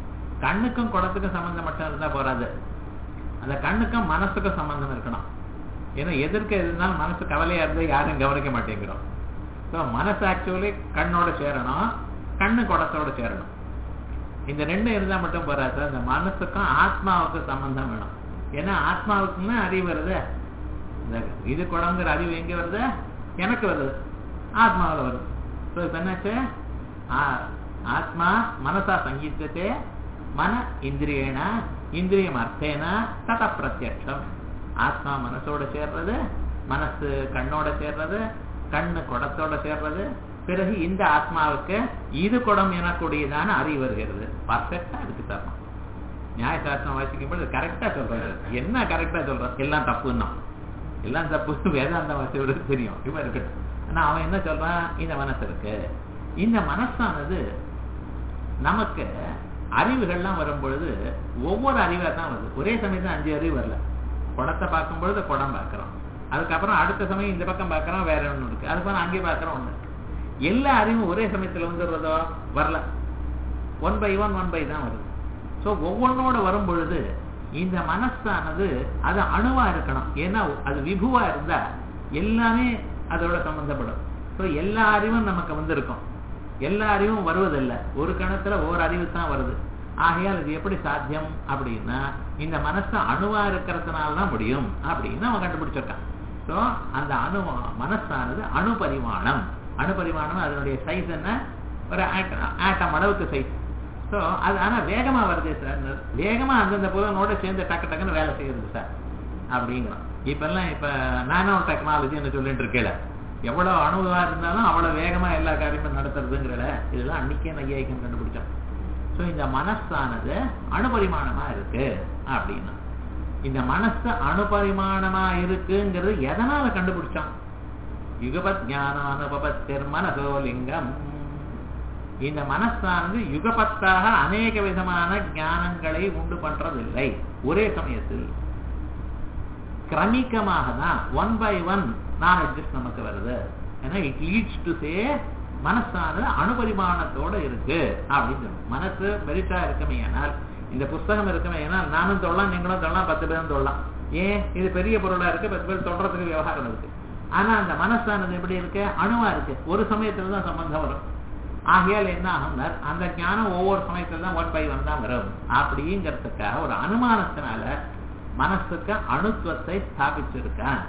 கண்ணுக்கும் குடத்துக்கும் சம்பந்தம் மட்டும் இருந்தா போறாது அந்த கண்ணுக்கும் மனசுக்கும் சம்பந்தம் இருக்கணும் ஏன்னா எதிர்க்க இருந்தாலும் மனசு கவலையா இருந்தா யாரும் கவனிக்க மாட்டேங்கிறோம் ஸோ மனசு ஆக்சுவலி கண்ணோட சேரணும் கண்ணு குடத்தோட சேரணும் இந்த ரெண்டும் இருந்தா மட்டும் போறாது அந்த மனசுக்கும் ஆத்மாவுக்கும் சம்பந்தம் வேணும் ஏன்னா ஆத்மாவுக்குன்னு அறிவு வருது இந்த இது குடங்கிற அறிவு எங்க வருது எனக்கு வருது ஆத்மாவில் வருது ஸோ இப்போ என்னாச்சு ஆ- ஆத்மா மனசா சங்கீத்தத்தை மன இந்திரியேன இந்திரியம் அர்த்தேன தத பிரத்யட்சம் ஆத்மா மனசோட சேர்றது மனசு கண்ணோட சேர்றது கண்ணு குடத்தோட சேர்றது பிறகு இந்த ஆத்மாவுக்கு இது குடம் எனக்கூடியதான அறிவு வருகிறது பர்ஃபெக்டா இருக்கு தரணும் நியாயசாஸ்திரம் வாசிக்கும் பொழுது கரெக்டா சொல்றாரு என்ன கரெக்டா சொல்றான் எல்லாம் தப்புன்னா எல்லாம் தப்பு வேதாந்தம் வாசிக்கிறதுக்கு தெரியும் இவன் இருக்கட்டும் ஆனா அவன் என்ன சொல்றான் இந்த மனசு இருக்கு இந்த மனசானது நமக்கு அறிவுகள்லாம் வரும் பொழுது ஒவ்வொரு அறிவா தான் வருது ஒரே சமயத்துல அஞ்சு அறிவு வரல குடத்தை பார்க்கும் பொழுது குடம் பார்க்கிறோம் அதுக்கப்புறம் அடுத்த சமயம் இந்த பக்கம் பார்க்கறோம் வேற ஒண்ணு இருக்கு அதுக்கப்புறம் அங்கே பார்க்கறோம் ஒண்ணு இருக்கு. எல்லா அறிவும் ஒரே சமயத்துல வந்துடுறதோ வரல one by one one by தான் வருது ஸோ ஒவ்வொன்னோட வரும் பொழுது இந்த மனசானது அது அணுவா இருக்கணும் ஏன்னா அது விபுவா இருந்தா எல்லாமே அதோட சம்பந்தப்படும் ஸோ எல்லா அறிவும் நமக்கு வந்திருக்கும் எல்லா அறிவும் வருவதில்லை ஒரு கணத்துல ஒரு அறிவு தான் வருது ஆகையால் இது எப்படி சாத்தியம் அப்படின்னா இந்த மனசு அணுவா இருக்கிறதுனால தான் முடியும் அப்படின்னு அவன் கண்டுபிடிச்சிருக்கான் ஸோ அந்த அணு மனசானது அணு பரிமாணம் அணு பரிமாணம் அதனுடைய சைஸ் என்ன ஒரு ஆட்டம் அளவுக்கு சைஸ் ஸோ அது ஆனா வேகமா வருது சார் வேகமா அந்தந்த புலனோட சேர்ந்து டக்கு டக்குன்னு வேலை செய்யுது சார் அப்படிங்கிறோம் இப்பெல்லாம் இப்ப நானோ டெக்னாலஜின்னு சொல்லிட்டு இருக்கேல எவ்வளவு அணுவா இருந்தாலும் அவ்வளவு வேகமா எல்லா காரியமும் நடத்துறதுங்கிறல இதெல்லாம் அன்னைக்கே நையாய்க்கம் கண்டுபிடிச்சோம் ஸோ இந்த மனசானது அணுபரிமாணமா இருக்கு அப்படின்னா இந்த மனசு அணுபரிமாணமா இருக்குங்கிறது எதனால கண்டுபிடிச்சோம் யுகபத் ஞானம் அனுபவத்திற் மனசோ லிங்கம் இந்த மனசானது யுகபத்தாக அநேக விதமான ஞானங்களை உண்டு பண்றதில்லை ஒரே சமயத்தில் கிரமிக்கமாக தான் ஒன் பை ஒன் நாலேஜஸ் நமக்கு வருது ஏன்னா இட் லீட்ஸ் டு சே மனசானது அணுபரிமாணத்தோட இருக்கு அப்படின்னு சொல்லணும். மனசு பெருசா இருக்குமே ஆனால் இந்த புஸ்தகம் இருக்குமே ஏனால் நானும் தொழலாம் நீங்களும் தொழலாம் பத்து பேரும் தொழலாம் ஏன் இது பெரிய பொருளா இருக்கு பத்து பேர் தொடுறதுக்கு விவகாரம் இருக்கு ஆனா அந்த மனசானது எப்படி இருக்கு அணுவா இருக்கு ஒரு சமயத்துல தான் சம்பந்தம் வரும் ஆகையால் என்ன ஆகும்னா அந்த ஞானம் ஒவ்வொரு சமயத்துல தான் ஒன் பை ஒன் தான் வரும் அப்படிங்கிறதுக்காக ஒரு அனுமானத்தினால மனசுக்கு அணுத்துவத்தை ஸ்தாபிச்சிருக்கான்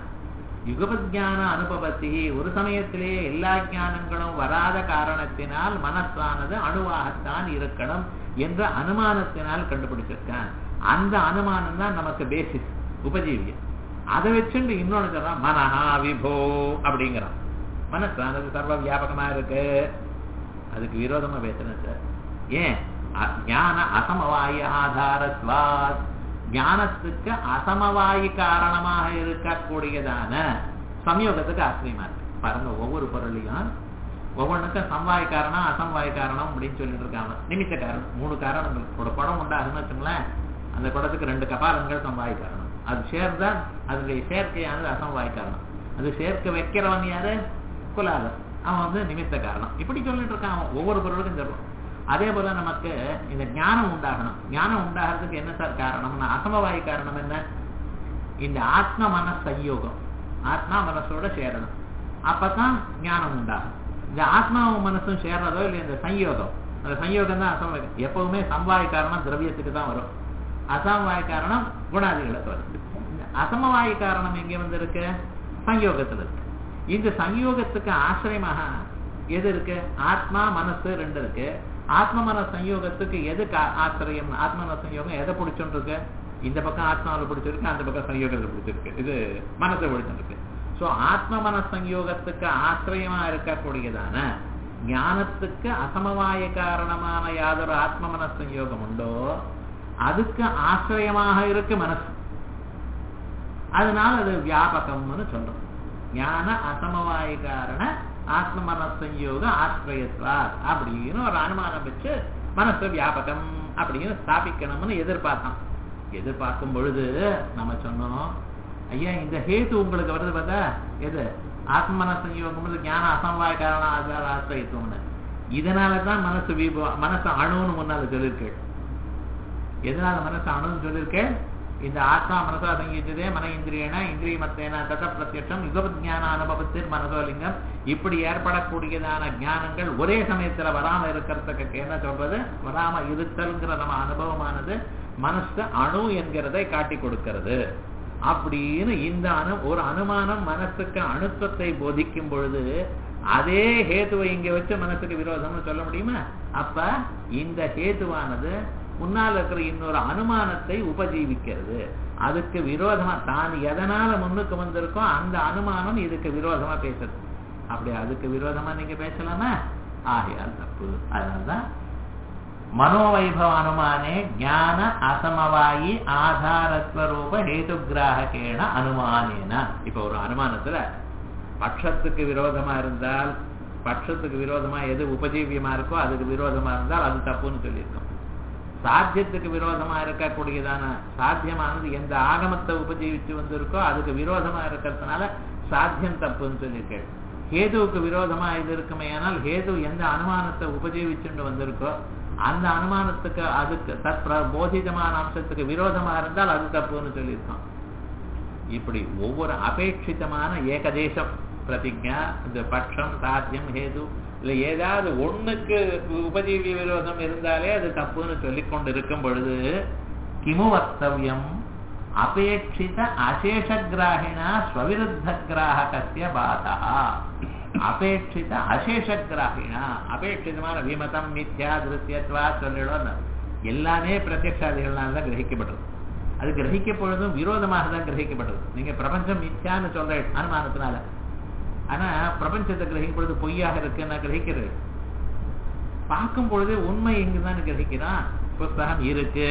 யுகபஜான அனுபவத்தி ஒரு சமயத்திலே எல்லா ஞானங்களும் வராத காரணத்தினால் மனசானது அணுவாகத்தான் இருக்கணும் என்ற அனுமானத்தினால் கண்டுபிடிச்சிருக்கான் அந்த அனுமானம் தான் நமக்கு பேசிஸ் உபஜீவியம் அதை வச்சுட்டு இன்னொன்னு சொல்றான் மனஹா விபோ அப்படிங்கிறான் மனசானது சர்வ வியாபகமா இருக்கு அதுக்கு விரோதமா பேசுறேன் சார் ஏன் அ- ஞான அசமவாய ஆதாரத்வாத் ஞானத்துக்கு அசமவாயி காரணமாக இருக்கக்கூடியதான சம்யோகத்துக்கு ஆசிரியமா இருக்கு பாருங்க ஒவ்வொரு பொருளையும் ஒவ்வொன்றுக்கும் சம்வாய காரணம் அசம்வாய காரணம் அப்படின்னு சொல்லிட்டு இருக்காங்க நிமித்த காரணம் மூணு காரணங்கள் ஒரு குடம் உண்டாகுன்னு வச்சுங்களேன் அந்த குடத்துக்கு ரெண்டு கபாலங்கள் சம்வாய காரணம் அது சேர்ந்தா அதனுடைய சேர்க்கையானது அசம்வாய காரணம் அது சேர்க்க வைக்கிறவன் யாரு குலாலன் அவன் வந்து நிமித்த காரணம் இப்படி சொல்லிட்டு இருக்கான் அவன் ஒவ்வொரு பொருளுக்கும் சொல்றான் அதே போல நமக்கு இந்த ஞானம் உண்டாகணும் ஞானம் உண்டாகிறதுக்கு என்ன சார் காரணம்னா அசமவாயி காரணம் என்ன இந்த ஆத்ம மன சயோகம் ஆத்மா மனசோட சேரணும் அப்பதான் ஞானம் உண்டாகும் இந்த ஆத்மாவும் மனசும் சேர்றதோ இல்லை இந்த சயோகம் அந்த சயோகம் தான் அசமவாய் எப்பவுமே சம்வாய காரணம் திரவியத்துக்கு தான் வரும் அசமவாய காரணம் குணாதிகளுக்கு வரும் இந்த அசமவாய காரணம் எங்க வந்து இருக்கு சயோகத்துல இருக்கு இந்த சயோகத்துக்கு ஆசிரியமாக எது இருக்கு ஆத்மா மனசு ரெண்டு இருக்கு ஆத்ம மன சயோகத்துக்கு எது கா- ஆசிரியம் ஆத்ம மன சயோகம் எதை பிடிச்சுட்டு இருக்கு இந்த பக்கம் ஆத்மாவில் பிடிச்சிருக்கு அந்த பக்கம் சயோகத்தில் பிடிச்சிருக்கு இது மனசை பிடிச்சிருக்கு சோ ஆத்ம மன சயோகத்துக்கு ஆசிரியமா இருக்கக்கூடியதான ஞானத்துக்கு அசமவாய காரணமான யாதொரு ஆத்ம மன சயோகம் உண்டோ அதுக்கு ஆசிரியமாக இருக்கு மனசு அதனால அது வியாபகம்னு சொல்றோம் ஞான அசமவாய காரண ஆத்ம மனசயோக ஆசிரியத்வா அப்படின்னு ஒரு அனுமானம் வச்சு மனசு வியாபகம் அப்படின்னு ஸ்தாபிக்கணும்னு எதிர்பார்த்தான் எதிர்பார்க்கும் பொழுது நம்ம சொன்னோம் ஐயா இந்த ஹேத்து உங்களுக்கு வருது பார்த்தா எது ஆத்ம மனசயோகம் ஞான அசமவாய காரணம் ஆதார ஆசிரியத்துவம்னு இதனால தான் மனசு விபோ மனசு அணுன்னு முன்னால சொல்லியிருக்கேன் எதனால மனசு அணுன்னு சொல்லியிருக்கேன் இந்த ஆத்மா மனசோ அடங்கிச்சதே மன இந்திரியனா இந்திரிய மத்தேனா தத பிரத்யட்சம் யுகபத் ஞான அனுபவத்தில் மனசோலிங்கம் இப்படி ஏற்படக்கூடியதான ஞானங்கள் ஒரே சமயத்துல வராம இருக்கிறதுக்கு என்ன சொல்றது வராம இருத்தல்ங்கிற நம்ம அனுபவமானது மனசு அணு என்கிறதை காட்டி கொடுக்கிறது அப்படின்னு இந்த அணு ஒரு அனுமானம் மனசுக்கு அணுத்தத்தை போதிக்கும் பொழுது அதே ஹேத்துவை இங்க வச்சு மனசுக்கு விரோதம்னு சொல்ல முடியுமா அப்ப இந்த ஹேத்துவானது முன்னால் இருக்கிற இன்னொரு அனுமானத்தை உபஜீவிக்கிறது அதுக்கு விரோதமா தான் எதனால முன்னுக்கு வந்திருக்கோ அந்த அனுமானம் இதுக்கு விரோதமா பேசுறது அப்படி அதுக்கு விரோதமா நீங்க பேசலாமா ஆகையால் தப்பு அதனால்தான் மனோவைபவ அனுமானே ஞான அசமவாயி ஆதாரத்வரூப ஹேதுகிராகேண அனுமானேன இப்ப ஒரு அனுமானத்துல பட்சத்துக்கு விரோதமா இருந்தால் பட்சத்துக்கு விரோதமா எது உபஜீவியமா இருக்கோ அதுக்கு விரோதமா இருந்தால் அது தப்புன்னு சொல்லியிருக்கோம் சாத்தியத்துக்கு விரோதமா இருக்கக்கூடியதான சாத்தியமானது எந்த ஆகமத்தை உபஜீவிச்சு வந்திருக்கோ அதுக்கு விரோதமா இருக்கிறதுனால சாத்தியம் தப்புன்னு சொல்லியிருக்கேன் ஹேதுவுக்கு விரோதமா இது இருக்குமே ஆனால் ஹேது எந்த அனுமானத்தை உபஜீவிச்சுட்டு வந்திருக்கோ அந்த அனுமானத்துக்கு அதுக்கு தத் போதிதமான அம்சத்துக்கு விரோதமா இருந்தால் அது தப்புன்னு சொல்லியிருக்கோம் இப்படி ஒவ்வொரு அபேட்சிதமான ஏகதேசம் பிரதிஜா இந்த பட்சம் சாத்தியம் ஹேது இல்ல ஏதாவது ஒண்ணுக்கு உபஜீவி விரோதம் இருந்தாலே அது தப்புன்னு சொல்லிக் கொண்டு இருக்கும் பொழுது கிமு வக்தவியம் அபேட்சித அசேஷ கிராகினா ஸ்வவிருத்த கிராகசிய பாதா அபேட்சித அசேஷ கிராகினா அபேட்சிதமான விமதம் மித்யா திருத்தியத்வா சொல்லிடும் எல்லாமே பிரத்யக்ஷாதிகள்னால தான் கிரகிக்கப்படுறது அது கிரகிக்கப்பொழுதும் விரோதமாக தான் கிரகிக்கப்படுறது நீங்க பிரபஞ்சம் மித்யான்னு சொல்ற அனுமானத்தினால ஆனா பிரபஞ்சத்தை கிரகிக்கும் பொழுது பொய்யாக இருக்கு நான் கிரகிக்கிறது பார்க்கும் பொழுது உண்மை எங்குதான் கிரகிக்கிறான் புஸ்தகம் இருக்கு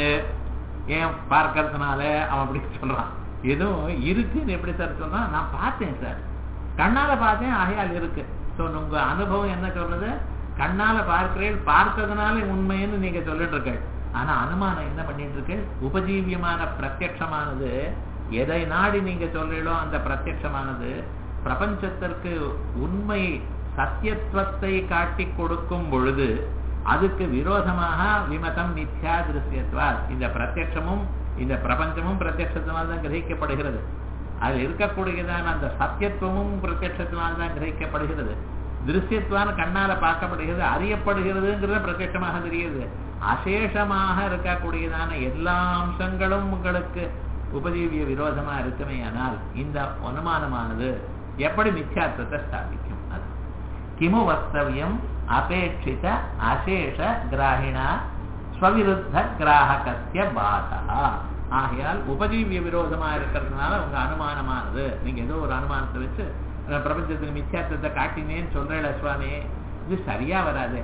ஏன் பார்க்கறதுனால அவன் அப்படி சொல்றான் எதுவும் இருக்குன்னு எப்படி சார் சொல்றான் நான் பார்த்தேன் சார் கண்ணால பார்த்தேன் ஆகையால் இருக்கு ஸோ உங்க அனுபவம் என்ன சொல்றது கண்ணால பார்க்கிறேன் பார்த்ததுனால உண்மைன்னு நீங்க சொல்லிட்டு இருக்க ஆனா அனுமானம் என்ன பண்ணிட்டு இருக்கு உபஜீவியமான பிரத்யட்சமானது எதை நாடி நீங்க சொல்றீங்களோ அந்த பிரத்யட்சமானது பிரபஞ்சத்திற்கு உண்மை சத்தியத்துவத்தை காட்டி கொடுக்கும் பொழுது அதுக்கு விரோதமாக விமதம் மித்யா திருஷ்யத்வா இந்த பிரத்யட்சமும் இந்த பிரபஞ்சமும் பிரத்யட்சத்தினால் தான் கிரகிக்கப்படுகிறது அதில் இருக்கக்கூடியதான அந்த சத்தியத்துவமும் பிரத்யட்சத்தினால் தான் கிரகிக்கப்படுகிறது திருஷ்யத்வான கண்ணால பார்க்கப்படுகிறது அறியப்படுகிறதுங்கிறத பிரத்யட்சமாக தெரியுது அசேஷமாக இருக்கக்கூடியதான எல்லா அம்சங்களும் உங்களுக்கு உபஜீவிய விரோதமா இருக்குமே ஆனால் இந்த அனுமானமானது எப்படி மித்யாத்வத்தை ஸ்தாபிக்கும் அது கிமு வக்தவியம் அபேட்சித அசேஷ கிராகிணா ஸ்வவிருத்த கிராகசிய பாதா ஆகையால் உபஜீவிய விரோதமா இருக்கிறதுனால உங்க அனுமானமானது நீங்க ஏதோ ஒரு அனுமானத்தை வச்சு பிரபஞ்சத்துக்கு மித்யாத்வத்தை காட்டினேன்னு சொல்றேன் சுவாமி இது சரியா வராது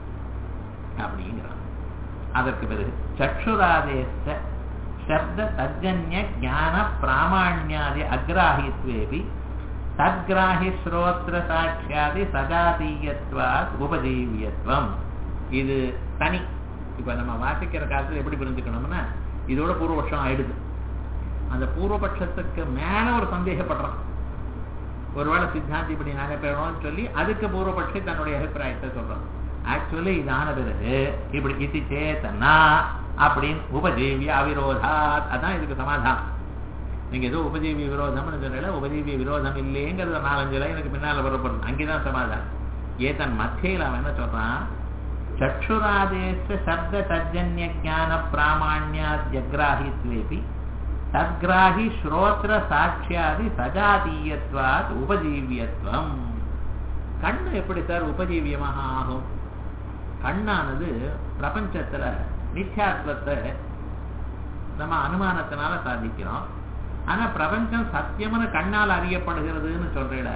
அப்படிங்கிறான் அதற்கு பிறகு சக்ஷுராதேச சப்த தஜன்ய ஞான பிராமாண்யாதி அக்ராஹித்வேபி தத்கிராஹி ஸ்ரோத்ர சாட்சியாதி சஜாதீயத்வாத் உபஜீவியத்துவம் இது தனி இப்ப நம்ம வாசிக்கிற காலத்துல எப்படி புரிஞ்சுக்கணும்னா இதோட பூர்வபட்சம் ஆயிடுது அந்த பூர்வபட்சத்துக்கு மேல ஒரு சந்தேகப்படுறான் ஒருவேளை சித்தாந்தி இப்படி நடைபெறணும்னு சொல்லி அதுக்கு பூர்வபட்சி தன்னுடைய அபிப்பிராயத்தை சொல்றான் ஆக்சுவலி இதான பிறகு இப்படி இது சேத்தனா அப்படின்னு உபஜீவிய அவிரோதாத் அதான் இதுக்கு சமாதானம் நீங்க ஏதோ உபஜீவிய விரோதம்னு சொன்னால உபஜீவிய விரோதம் இல்லைங்கிறத நாலஞ்சு லைனுக்கு பின்னால வரப்படும் அங்கேதான் சமாதானம் ஏதன் மத்தியில் அவன் என்ன சொல்றான் சக்ஷுராதேச சப்த தஜன்ய ஜான பிராமாண்யாத்யகிராஹித்வேபி தத்கிராஹி ஸ்ரோத்ர சாட்சியாதி சஜாதீயத்வாத் உபஜீவியத்துவம் கண்ணு எப்படி சார் உபஜீவியமாக ஆகும் கண்ணானது பிரபஞ்சத்துல மித்யாத்வத்தை நம்ம அனுமானத்தினால சாதிக்கிறோம் ஆனா பிரபஞ்சம் சத்தியம்னு கண்ணால் அறியப்படுகிறதுன்னு சொல்றீட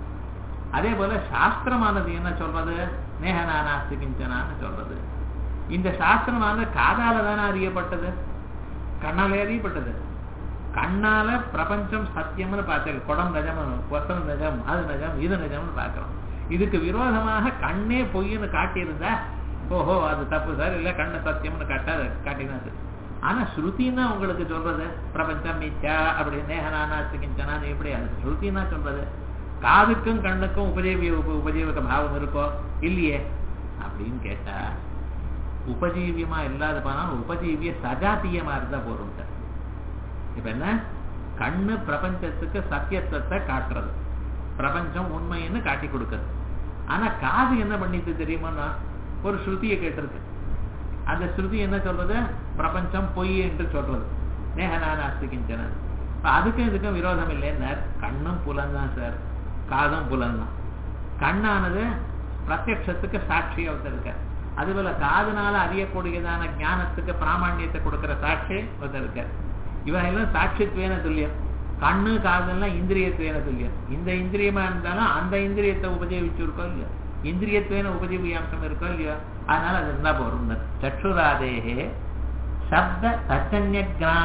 அதே போல சாஸ்திரமானது என்ன சொல்றது நேகனானாஸ்தி கிஞ்சனான்னு சொல்றது இந்த சாஸ்திரமானது காதால தானே அறியப்பட்டது கண்ணாலே அறியப்பட்டது கண்ணால பிரபஞ்சம் சத்தியம்னு பார்த்தது குடம் நிஜம் கொத்தம் நிஜம் அது நிஜம் இது நிஜம்னு பார்க்கிறோம் இதுக்கு விரோதமாக கண்ணே பொய்ன்னு காட்டியிருந்தா ஓஹோ அது தப்பு சார் இல்ல கண்ணு சத்தியம்னு காட்டாத காட்டினா சரி ஆனா ஸ்ருதினா உங்களுக்கு சொல்றது பிரபஞ்சம் மிச்சா அப்படி நேகனானாஸ்தி கிஞ்சனான்னு எப்படி அது ஸ்ருதினா சொல்றது காதுக்கும் கண்ணுக்கும் உபஜீவிய உப உபஜீவக பாவம் இருக்கோ இல்லையே அப்படின்னு கேட்டா உபஜீவியமா இல்லாத போனாலும் உபஜீவிய சஜாத்தியமா இருந்தா போதும் இப்ப என்ன கண்ணு பிரபஞ்சத்துக்கு சத்தியத்துவத்தை காட்டுறது பிரபஞ்சம் உண்மைன்னு காட்டி கொடுக்குறது ஆனா காது என்ன பண்ணிட்டு தெரியுமான்னா ஒரு ஸ்ருதியை கேட்டிருக்கு அந்த ஸ்ருதி என்ன சொல்றது பிரபஞ்சம் பொய் என்று சொல்றது நேகனான அஸ்திக்கின்றன அதுக்கும் இதுக்கும் விரோதம் இல்லைன்னு கண்ணும் புலன் தான் சார் காதும் புலன் தான் கண்ணானது பிரத்யட்சத்துக்கு சாட்சியா ஒருத்தருக்க அதுபோல காதுனால அறியக்கூடியதான ஞானத்துக்கு பிராமணியத்தை கொடுக்கிற சாட்சி ஒருத்தருக்க இவெல்லாம் சாட்சித்வேன துல்லியம் கண்ணு காதெல்லாம் இந்திரியத்வேன துல்லியம் இந்த இந்திரியமா இருந்தாலும் அந்த இந்திரியத்தை உபஜீவிச்சிருக்கோம் இல்லையோ இந்திரியத்வேன உபஜீவியாம்சம் இருக்கோ இல்லையோ அதனால அது இருந்தா போறோம் சற்றுராதேகே சப்த தஜன்ய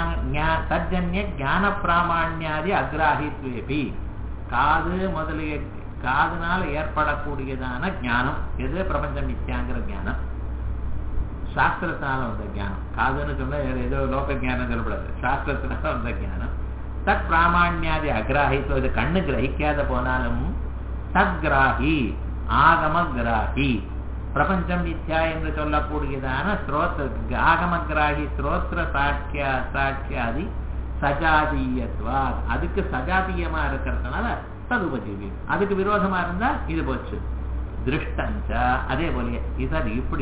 தஜன்ய ஞான பிராமணியாதி அக்ராஹித்வேபி காது முதலிய காதுனால ஏற்படக்கூடியதான ஞானம் எது பிரபஞ்சம் மித்தியாங்கிற ஞானம் சாஸ்திரத்தினால வந்த ஞானம் காதுன்னு சொன்னா ஏதோ லோக ஞானம் சொல்லப்படாது சாஸ்திரத்தினால வந்த ஞானம் தத் பிராமணியாதி அக்ராஹித்துவம் இது கண்ணு கிரகிக்காத போனாலும் தத்கிராஹி ஆகம கிராஹி பிரபஞ்சம் மித்யா என்று சொல்லக்கூடியதான ஸ்ரோத்ர ஆகமகிராகி ஸ்ரோத்ர சாட்சியா சாட்சியாதி சஜாதீயத்வா அதுக்கு சஜாதீயமா இருக்கிறதுனால ததுபஜீவி அதுக்கு விரோதமா இருந்தா இது போச்சு திருஷ்டஞ்ச அதே போல இது இப்படி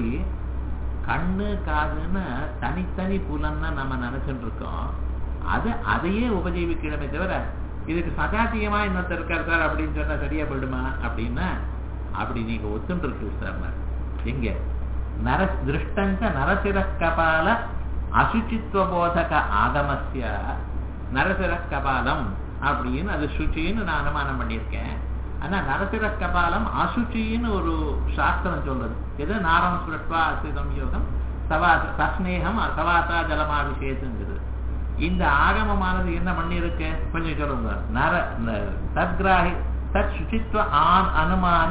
கண்ணு காதுன்னு தனித்தனி புலன்னா நம்ம நினைச்சுட்டு இருக்கோம் அது அதையே உபஜீவிக்கணுமே தவிர இதுக்கு சஜாத்தியமா இன்னொருத்தர் இருக்கார் சார் அப்படின்னு சொன்னா சரியா போயிடுமா அப்படின்னா அப்படி நீங்க ஒத்துட்டு இருக்கு சார் எங்க நர திருஷ்டஞ்ச நரசிர கபால அசுச்சித்துவ போதக ஆகமசிய நரசிர கபாலம் அப்படின்னு அது சுச்சின்னு நான் அனுமானம் பண்ணியிருக்கேன் ஆனா நரசிர கபாலம் அசுச்சின்னு ஒரு சாஸ்திரம் சொல்றது எது நாரம் சுரட்வா அசிதம் யோகம் சவா சஸ்னேகம் சவாசா ஜலமாபிஷேகங்கிறது இந்த ஆகமமானது என்ன பண்ணிருக்கு கொஞ்சம் சொல்லுங்க நர தத்கிராகி தத் சுச்சித்வ ஆன் அனுமான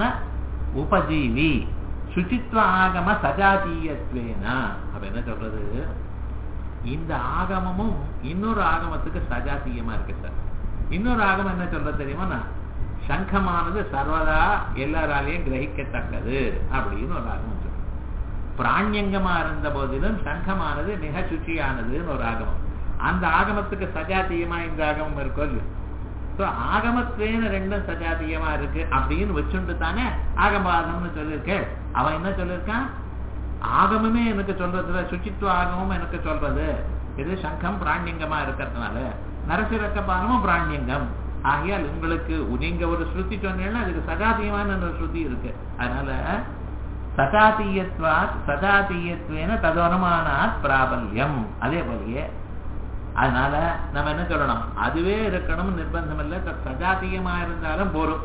உபஜீவி சுச்சித்வ ஆகம சஜாதீயத்வேனா அப்ப என்ன சொல்றது இந்த ஆகமமும் இன்னொரு ஆகமத்துக்கு சஜாத்தீயமா இருக்கு சார் இன்னொரு ஆகமம் என்ன சொல்றது தெரியுமா சங்கமானது சர்வதா எல்லாராலையும் கிரகிக்கத்தக்கது அப்படின்னு ஒரு ஆகமம் சொல்றது பிராண்யங்கமா இருந்த போதிலும் சங்கமானது மிக சுச்சியானதுன்னு ஒரு ஆகமம் அந்த ஆகமத்துக்கு சஜாத்தியமா இந்த ஆகமம் இருக்கோ இல்லையோ ஆகமத்வேன ரெண்டும் சஜாத்தியமா இருக்கு அப்படின்னு வச்சுட்டு தானே ஆகமவாதம்னு சொல்லியிருக்கேன் அவன் என்ன சொல்லியிருக்கான் ஆகமமே எனக்கு சொல்றதுல சுச்சித்துவ ஆகமும் எனக்கு சொல்றது இது சங்கம் பிராண்யங்கமா இருக்கிறதுனால நரசிரக்கபானமும் பிராண்யங்கம் ஆகையால் உங்களுக்கு நீங்க ஒரு ஸ்ருதி சொன்னீங்கன்னா அதுக்கு சஜாத்தியமான ஒரு ஸ்ருதி இருக்கு அதனால சஜாத்தீயத்வா சஜாத்தீயத்வேன ததனுமானாத் பிராபல்யம் அதே போலயே அதனால நம்ம என்ன சொல்லணும் அதுவே இருக்கணும் நிர்பந்தம் இல்லை சஜாத்தியமா இருந்தாலும் போரும்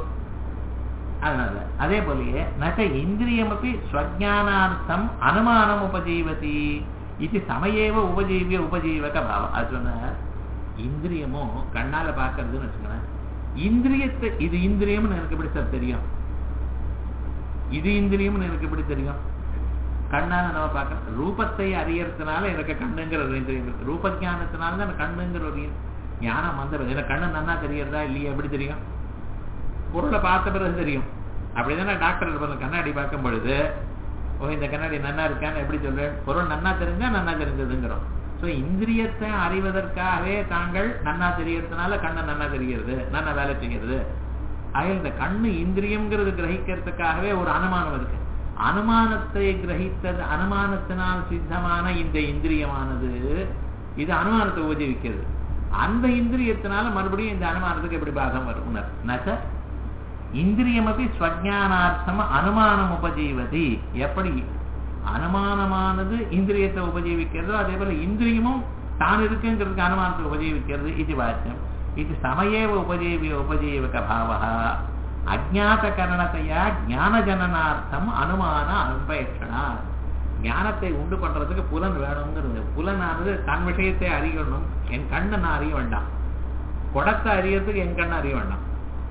அதனால அதே போலயே நக இந்திரியமப்பி ஸ்வஜானார்த்தம் அனுமானம் உபஜீவதி இது சமயேவ உபஜீவிய உபஜீவக பாவம் அது சொன்ன இந்திரியமும் கண்ணால பாக்குறதுன்னு வச்சுக்கோங்களேன் இந்திரியத்தை இது இந்திரியம்னு எனக்கு எப்படி சார் தெரியும் இது இந்திரியம்னு எனக்கு எப்படி தெரியும் கண்ணால நம்ம பார்க்கணும் ரூபத்தை அறியறதுனால எனக்கு கண்ணுங்கிற ஒரு இந்திரியம் இருக்கு ரூப ஜானத்தினால தான் கண்ணுங்கிற ஒரு ஞானம் வந்துடுது எனக்கு கண்ணு நன்னா தெரியறதா இல்லையா எப்படி தெரியும் பொருளை பார்த்த பிறகு தெரியும் அப்படிதானே டாக்டர் இருப்பாங்க கண்ணாடி பார்க்கும் பொழுது ஓ இந்த கண்ணாடி நன்னா இருக்கான்னு எப்படி சொல்றேன் பொருள் நன்னா தெரிஞ்சா நன்னா தெரிஞ்சதுங்கிறோம் ஸோ இந்திரியத்தை அறிவதற்காகவே தாங்கள் நன்னா தெரியறதுனால கண்ணை நன்னா தெரிகிறது நன்னா வேலை செய்கிறது ஆக இந்த கண்ணு இந்திரியம்ங்கிறது கிரகிக்கிறதுக்காகவே ஒரு அனுமானம் இருக்கு அனுமானத்தை கிரகித்தது அனுமானத்தினால் சித்தமான இந்த இந்திரியமானது இது அனுமானத்தை உபஜீவிக்கிறது அந்த இந்திரியத்தினால மறுபடியும் இந்த அனுமானத்துக்கு எப்படி பாகம் வரும் நச்ச இந்திரியமபி ஸ்வஜானார்த்தம் அனுமானம் உபஜீவதி எப்படி அனுமானமானது இந்திரியத்தை உபஜீவிக்கிறதோ அதே போல இந்திரியமும் தான் இருக்குங்கிறதுக்கு அனுமானத்தை உபஜீவிக்கிறது இது வாக்கியம் இது சமயேவ உபஜீவிய உபஜீவக பாவா அஜாத்தகரணத்தையா ஞானஜனனார்த்தம் அனுமான அன்பேஷனா ஞானத்தை உண்டு பண்றதுக்கு புலன் வேணுங்கிறது புலனானது தன் விஷயத்தை அறியணும் என் கண்ணை நான் அறிய வேண்டாம் குடத்தை அறியறதுக்கு என் கண்ணை அறிய வேண்டாம்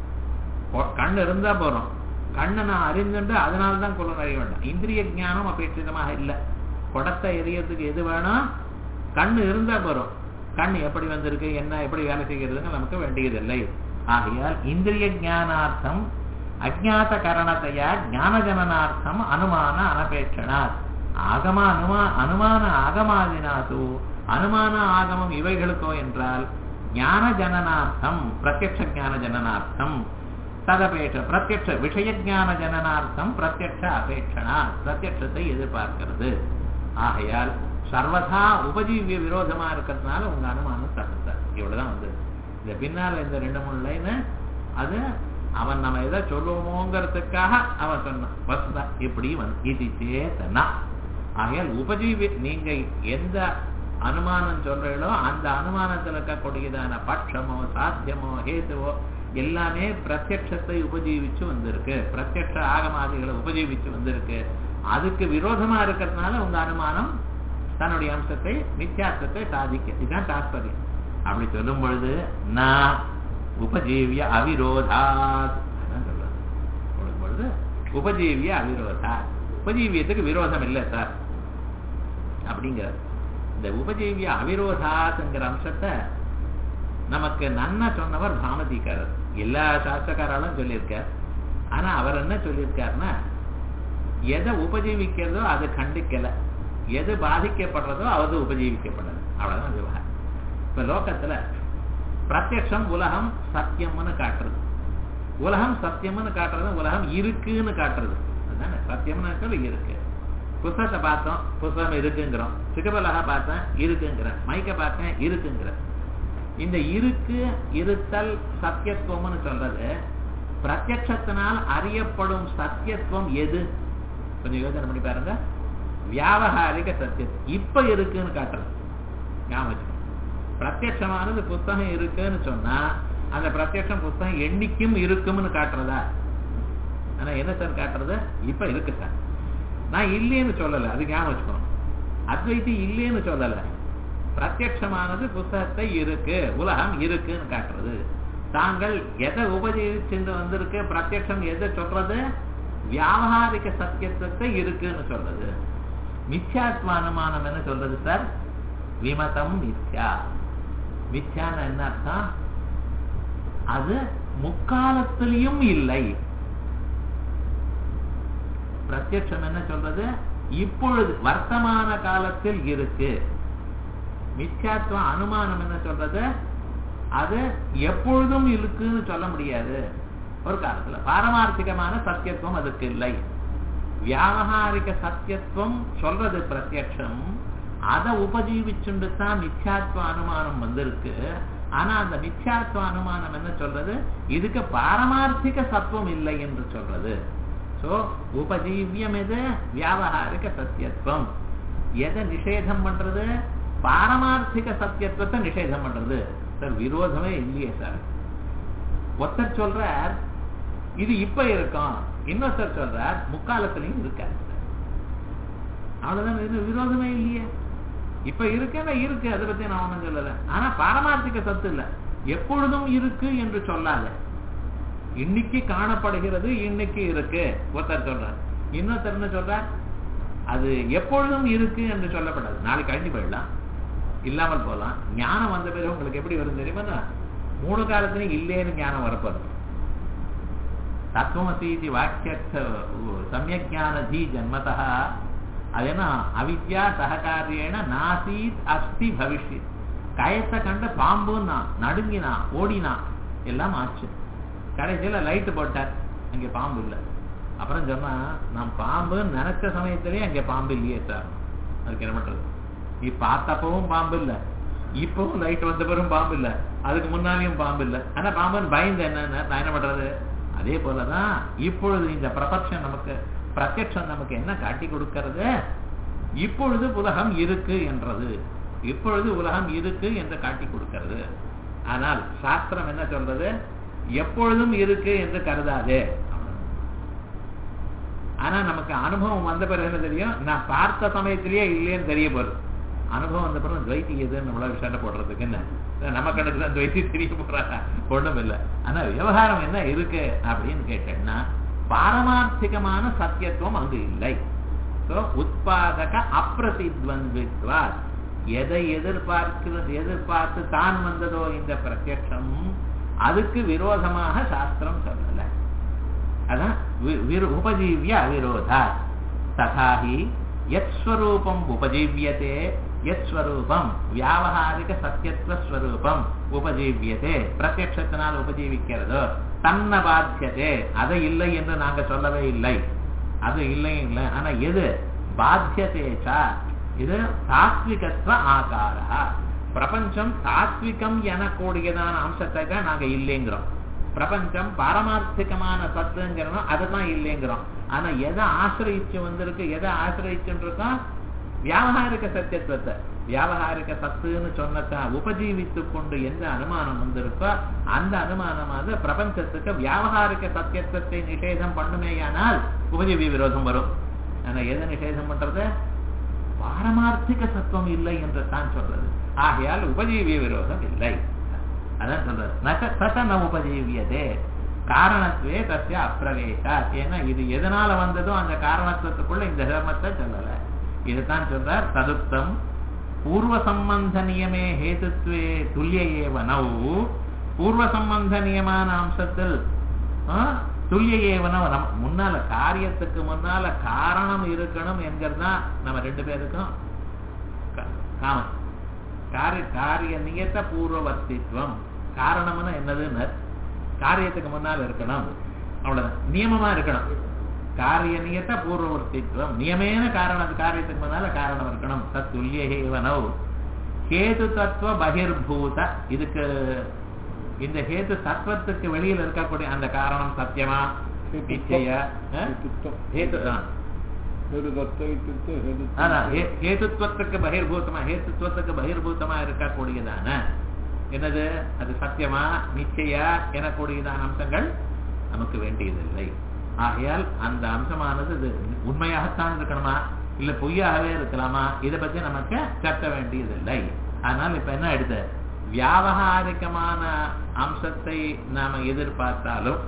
கண் இருந்தா போறோம் கண்ணை நான் அறிந்துட்டு அதனால்தான் புலன் அறிய வேண்டாம் இந்திரிய ஜானம் அபேட்சிதமாக இல்லை குடத்தை எரியறதுக்கு எது வேணும் கண்ணு இருந்தா போறோம் கண் எப்படி வந்திருக்கு என்ன எப்படி வேலை செய்கிறதுன்னு நமக்கு வேண்டியதில்லை ஆகையால் இந்திரிய ஜானார்த்தம் அஜாத்த கரணத்தையா ஞானஜனனார்த்தம் அனுமான அனபேட்சனார் ஆகம அனுமா அனுமான ஆகமாதினாது அனுமான ஆகமம் இவைகளுக்கோ என்றால் ஞான ஜனனார்த்தம் பிரத்யக்ஷ ஞான ஜனனார்த்தம் ததபேட்ச பிரத்யக்ஷ விஷய ஞான ஜனனார்த்தம் பிரத்யக்ஷ அபேட்சணா பிரத்யக்ஷத்தை எதிர்பார்க்கிறது ஆகையால் சர்வதா உபஜீவிய விரோதமா இருக்கிறதுனால உங்க அனுமானம் தப்பு இவ்வளவுதான் வந்து இந்த பின்னால இந்த ரெண்டு மூணு லைனு அது அவன் நம்ம எதை சொல்லுவோங்கிறதுக்காக அவன் சொன்னான் வசுதா இப்படி வந்து இது சேத்தனா ஆகையால் உபஜீவி நீங்க எந்த அனுமானம் சொல்றீங்களோ அந்த அனுமானத்தில் இருக்கக்கூடியதான பட்சமோ சாத்தியமோ ஹேத்துவோ எல்லாமே பிரத்யட்சத்தை உபஜீவிச்சு வந்திருக்கு பிரத்யட்ச ஆகமாதிகளை உபஜீவிச்சு வந்திருக்கு அதுக்கு விரோதமா இருக்கிறதுனால உங்க அனுமானம் தன்னுடைய அம்சத்தை மித்தியார்த்தத்தை சாதிக்க இதுதான் தாற்பயம் அப்படி சொல்லும் பொழுது நான் உபஜீவிய அவிரோதாத் சொல்றது சொல்லும் பொழுது உபஜீவிய அவிரோதாத் உபஜீவியத்துக்கு விரோதம் இல்லை சார் அப்படிங்கிறார் இந்த உபஜீவிய அவிரோதாத்ங்கிற அம்சத்தை நமக்கு நன்னா சொன்னவர் பாமதிக்காரர் எல்லா சாஸ்திரக்காராலும் சொல்லியிருக்கார் ஆனா அவர் என்ன சொல்லியிருக்காருன்னா எதை உபஜீவிக்கிறதோ அது கண்டிக்கல எது பாதிக்கப்படுறதோ அது உபஜீவிக்கப்படல அவ்வளவுதான் விவகாரம் இப்ப லோகத்துல பிரத்யக்ஷம் உலகம் சத்தியம்னு காட்டுறது உலகம் சத்தியம்னு காட்டுறது உலகம் இருக்குன்னு காட்டுறது அதுதானே சத்தியம்னு இருக்கு புஸ்தகத்தை பார்த்தோம் புஸ்தகம் இருக்குங்கிறோம் சிகபலகா பார்த்தேன் இருக்குங்கிறேன் மைக்க பார்த்தேன் இருக்குங்கிறேன் இந்த இருக்கு இருத்தல் சத்தியத்துவம்னு சொல்றது பிரத்யட்சத்தினால் அறியப்படும் சத்தியத்துவம் எது கொஞ்சம் யோசனை பண்ணி பாருங்க வியாபகாரிக சத்தியம் இப்ப இருக்குன்னு காட்டுறது ஞாபகம் பிரத்யட்சமானது புஸ்தகம் இருக்குன்னு சொன்னா அந்த பிரத்யட்சம் புஸ்தகம் என்னைக்கும் இருக்கும்னு காட்டுறதா ஆனா என்ன சார் காட்டுறது இப்ப இருக்கு சார் நான் இல்லைன்னு சொல்லல அது ஞாபகம் வச்சுக்கணும் அத்வைத்தி இல்லைன்னு சொல்லல பிரத்யட்சமானது புஸ்தகத்தை இருக்கு உலகம் இருக்குன்னு காட்டுறது தாங்கள் எதை உபஜீவிச்சுட்டு வந்திருக்கு பிரத்யட்சம் எதை சொல்றது வியாபாரிக சத்தியத்துவத்தை இருக்குன்னு சொல்றது மித்யாத்வ அனுமானம் என்ன சொல்றது சார் விமதம் மித்யா மித்யான்னு என்ன அர்த்தம் அது முக்காலத்திலையும் இல்லை பிரத்யட்சம் என்ன சொல்றது இப்பொழுது வர்த்தமான காலத்தில் இருக்கு மித்யாத்வ அனுமானம் என்ன சொல்றது அது எப்பொழுதும் இருக்குன்னு சொல்ல முடியாது ஒரு காலத்துல பாரமார்த்திகமான சத்தியத்துவம் அதுக்கு இல்லை வியாபகாரிக சத்தியத்துவம் சொல்றது பிரத்யட்சம் அதை உபஜீவிச்சுண்டு தான் மித்யாத்வ அனுமானம் வந்திருக்கு ஆனா அந்த மித்யாத்வ அனுமானம் என்ன சொல்றது இதுக்கு பாரமார்த்திக சத்துவம் இல்லை என்று சொல்றது சோ உபஜீவியம் எது வியாபகாரிக சத்தியத்துவம் எதை நிஷேதம் பண்றது பாரமார்த்திக சத்தியத்துவத்தை நிஷேதம் பண்றது சார் விரோதமே இல்லையே சார் ஒருத்தர் சொல்றார் இது இப்ப இருக்கும் இன்னொருத்தர் சொல்றார் முக்காலத்திலையும் இருக்காது அவ்வளவுதான் இது விரோதமே இல்லையே இப்ப இருக்குன்னா இருக்கு அதை பத்தி நான் ஒண்ணும் சொல்லல ஆனா பாரமார்த்திக சத்து இல்ல எப்பொழுதும் இருக்கு என்று சொல்லாத இன்னைக்கு காணப்படுகிறது இன்னைக்கு இருக்கு ஒருத்தர் சொல்றார் இன்னொருத்தர் என்ன சொல்றார் அது எப்பொழுதும் இருக்கு என்று சொல்லப்படாது நாளைக்கு கழிஞ்சு போயிடலாம் இல்லாமல் போகலாம் ஞானம் வந்த பிறகு உங்களுக்கு எப்படி வரும் தெரியுமா மூணு காலத்திலையும் இல்லேன்னு ஞானம் வரப்போறது தத்துவமசீதி வாக்கியர்த்த சமயக் ஞானதி ஜன்மதா அது என்ன அவித்யா சககாரியேன நாசீத் அஸ்தி பவிஷ்யத் கயத்தை கண்ட பாம்புன்னா நடுங்கினா ஓடினா எல்லாம் ஆச்சு கடைசியில லைட்டு போட்டார் அங்க பாம்பு இல்லை அப்புறம் சொன்னா நான் பாம்புன்னு நினைச்ச சமயத்திலேயே அங்க பாம்பு இல்லையே சார் அதுக்கு என்ன பண்றது நீ பார்த்தப்பவும் பாம்பு இல்ல இப்பவும் லைட் வந்த பிறகும் பாம்பு இல்ல அதுக்கு முன்னாலேயும் பாம்பு இல்ல ஆனா பாம்புன்னு பயந்து என்ன நான் என்ன பண்றது அதே போலதான் இப்பொழுது இந்த பிரபட்சம் நமக்கு பிரத்யட்சம் நமக்கு என்ன காட்டி கொடுக்கிறது இப்பொழுது உலகம் இருக்கு என்றது இப்பொழுது உலகம் இருக்கு என்று காட்டி கொடுக்கிறது ஆனால் சாஸ்திரம் என்ன சொல்றது எப்பொழுதும் இருக்கு என்று கருதாதே ஆனா நமக்கு அனுபவம் வந்த பிறகு என்ன தெரியும் நான் பார்த்த சமயத்திலேயே இல்லைன்னு தெரிய போறது அனுபவம் வந்த பிறகு துவைத்தி எதுன்னு நம்மளால சண்டை போடுறதுக்கு என்ன நம்ம கணக்கு தான் துவைத்தி தெரிய போறாங்க ஒண்ணும் இல்லை ஆனா விவகாரம் என்ன இருக்கு அப்படின்னு கேட்டேன்னா பாரமார்த்திகமான சத்தியத்துவம் அங்கு இல்லை உத்பாதக அப்பிரதித்வந்த்வா எதை எதிர்பார்க்கிறது எதிர்பார்த்து தான் வந்ததோ இந்த பிரத்யட்சம் அதுக்கு விரோதமாக சாஸ்திரம் சொல்லல அதான் உபஜீவிய அவிரோதா ததாஹி எத் ஸ்வரூபம் உபஜீவியதே எத் ஸ்வரூபம் வியாவகாரிக சத்தியத்துவ ஸ்வரூபம் உபஜீவியதே பிரத்யட்சத்தினால் உபஜீவிக்கிறதோ தன்ன பாத்தியதே அதை இல்லை என்று நாங்க சொல்லவே இல்லை அது இல்லை இல்லை ஆனா எது பாத்தியதேச்சா இது சாத்விகத்துவ ஆகாரா பிரபஞ்சம் சாத்விகம் எனக்கூடியதான அம்சத்தை தான் நாங்க இல்லைங்கிறோம் பிரபஞ்சம் பாரமார்த்திகமான சத்துங்கிறோம் அதுதான் இல்லைங்கிறோம் ஆனா எதை ஆசிரியிச்சு வந்திருக்கு எதை ஆசிரியிச்சுன்னு இருக்கோம் வியாபகாரிக சத்தியத்துவத்தை வியாபகாரிக சத்துன்னு சொன்னதா உபஜீவித்து கொண்டு எந்த அனுமானம் வந்திருக்கோ அந்த அனுமானமாக பிரபஞ்சத்துக்கு வியாபகாரிக சத்தியத்துவத்தை நிஷேதம் பண்ணுமேயானால் உபஜீவி விரோதம் வரும் ஆனா எதை நிஷேதம் பண்றது பாரமார்த்திக சத்துவம் இல்லை என்று தான் சொல்றது ஆகையால் உபஜீவிய விரோதம் இல்லை அதான் சொல்றது நச சச ந உபஜீவியதே காரணத்துவே தசிய அப்பிரவேசா ஏன்னா இது எதனால வந்ததோ அந்த காரணத்துவத்துக்குள்ள இந்த தர்மத்தை சொல்லல இதுதான் சொல்றார் ததுப்தம் பூர்வ சம்பந்த நியமே ஹேதுத்வே துல்லிய ஏவனவு பூர்வ சம்பந்த நியமான அம்சத்தில் துல்லிய ஏவனவ நம் முன்னால காரியத்துக்கு முன்னால காரணம் இருக்கணும் என்கிறது தான் நம்ம ரெண்டு பேருக்கும் காமன் காரிய காரிய நியத்த பூர்வவர்த்தித்வம் காரணம்னா என்னதுன்னு காரியத்துக்கு முன்னால் இருக்கணும் அவ்வளவுதான் நியமமா இருக்கணும் காரிய நியத்த பூர்வவர்த்தித்வம் நியமேன காரணம் காரியத்துக்கு முன்னால காரணம் இருக்கணும் தத் துல்லியேவனவ் ஹேது தத்துவ பகிர்பூத இதுக்கு இந்த ஹேது தத்துவத்துக்கு வெளியில் இருக்கக்கூடிய அந்த காரணம் சத்தியமா நிச்சய ஹேது ஹேதுத்துவத்துக்கு பகிர்பூத்தமா ஹேத்துத்துவத்துக்கு பகிர்பூத்தமா இருக்கக்கூடியதான என்னது அது சத்தியமா நிச்சயா எனக்கூடியதான அம்சங்கள் நமக்கு வேண்டியதில்லை ஆகையால் அந்த அம்சமானது இது உண்மையாகத்தான் இருக்கணுமா இல்ல பொய்யாகவே இருக்கலாமா இதை பத்தி நமக்கு கட்ட வேண்டியதில்லை அதனால இப்ப என்ன எடுத்து வியாபகாரிகமான அம்சத்தை நாம எதிர்பார்த்தாலும்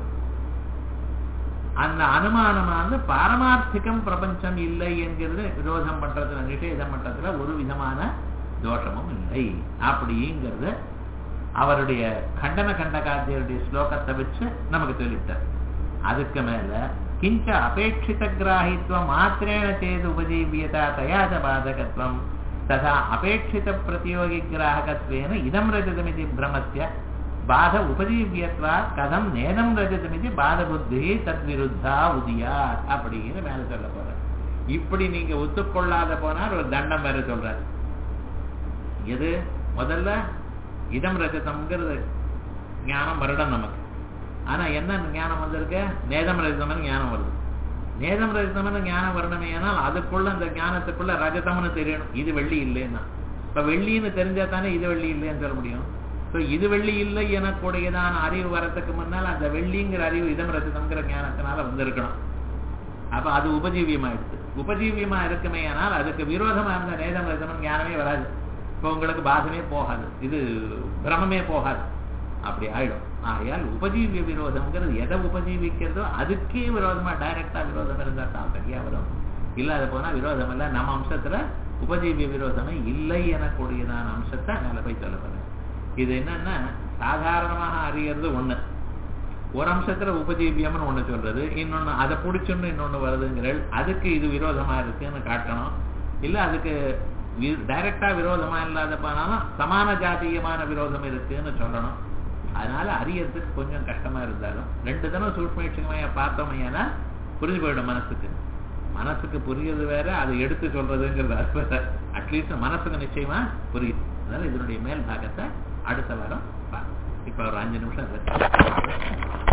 அந்த அனுமானமானது பாரமார்த்திகம் பிரபஞ்சம் இல்லை என்கிறது விரோதம் பண்றதுல நிஷேதம் பண்றதுல ஒரு விதமான தோஷமும் இல்லை அப்படிங்கிறது அவருடைய கண்டன கண்டகாத்தியருடைய ஸ்லோகத்தை வச்சு நமக்கு சொல்லிட்டார் அதுக்கு மேல கிஞ்ச அபேட்சித கிராகித்வம் மாத்திரேன சேது உபஜீவியதா தயாத பாதகத்துவம் ததா அபேட்சித பிரதியோகி கிராகத்வேன இதம் ரஜதமிதி பிரமஸ்ய பாத உபஜீவியத்வா கதம் நேதம் ரஜதமிதி பாத புத்தி தத் விருத்தா உதியா அப்படின்னு மேல சொல்ல போற இப்படி நீங்க ஒத்துக்கொள்ளாத போனால் ஒரு தண்டம் வேற சொல்றாரு எது முதல்ல இதம் ரஜதம்ங்கிறது ஞானம் வருடம் நமக்கு ஆனா என்ன ஞானம் வந்திருக்கு நேதம் ரஜதம்னு ஞானம் வருது நேதம் ரஜதம்னு ஞானம் வரணுமே ஆனால் அதுக்குள்ள அந்த ஞானத்துக்குள்ள ரஜதம்னு தெரியணும் இது வெள்ளி இல்லைன்னா இப்ப வெள்ளின்னு தெரிஞ்சா தானே இது வெள்ளி இல்லைன்னு சொல்ல முடியும் ஸோ இது வெள்ளி இல்லை எனக்கூடியதான அறிவு வரத்துக்கு முன்னால் அந்த வெள்ளிங்கிற அறிவு இதம் ரஜதம்ங்கிற ஞானத்தினால வந்திருக்கணும் அப்ப அது உபஜீவியமா எடுத்து உபஜீவியமா இருக்குமே ஆனால் அதுக்கு விரோதமா இருந்த நேதம் ரஜதம் ஞானமே வராது இப்போ உங்களுக்கு பாசமே போகாது இது பிரமமே போகாது அப்படி ஆயிடும் ஆகையால் உபஜீவிய விரோதம்ங்கிறது எதை உபஜீவிக்கிறதோ அதுக்கே விரோதமா டைரக்டா விரோதம் இருந்தா தான் சரியா வரும் இல்லாத போனா விரோதம் இல்ல நம்ம அம்சத்துல உபஜீவிய விரோதமே இல்லை எனக்கூடியதான அம்சத்தை மேல போய் சொல்லப்படுறேன் இது என்னன்னா சாதாரணமாக அறியறது ஒண்ணு ஒரு அம்சத்துல உபஜீவியம்னு ஒண்ணு சொல்றது இன்னொன்னு அதை பிடிச்சுன்னு இன்னொன்னு வருதுங்கிறள் அதுக்கு இது விரோதமா இருக்குன்னு காட்டணும் இல்ல அதுக்கு டைரக்டா விரோதமா இல்லாத போனாலும் சமான ஜாத்தியமான விரோதம் இருக்குன்னு சொல்லணும் அதனால அறியறதுக்கு கொஞ்சம் கஷ்டமா இருந்தாலும் ரெண்டு தினம் சூட்சமையா பார்த்தோமையானா புரிஞ்சு போயிடும் மனசுக்கு மனசுக்கு புரியுது வேற அதை எடுத்து சொல்றதுங்கிறது அது அட்லீஸ்ட் மனசுக்கு நிச்சயமா புரியுது அதனால இதனுடைய மேல் பாகத்தை அடுத்த வாரம் இப்ப ஒரு அஞ்சு நிமிஷம் இருக்கு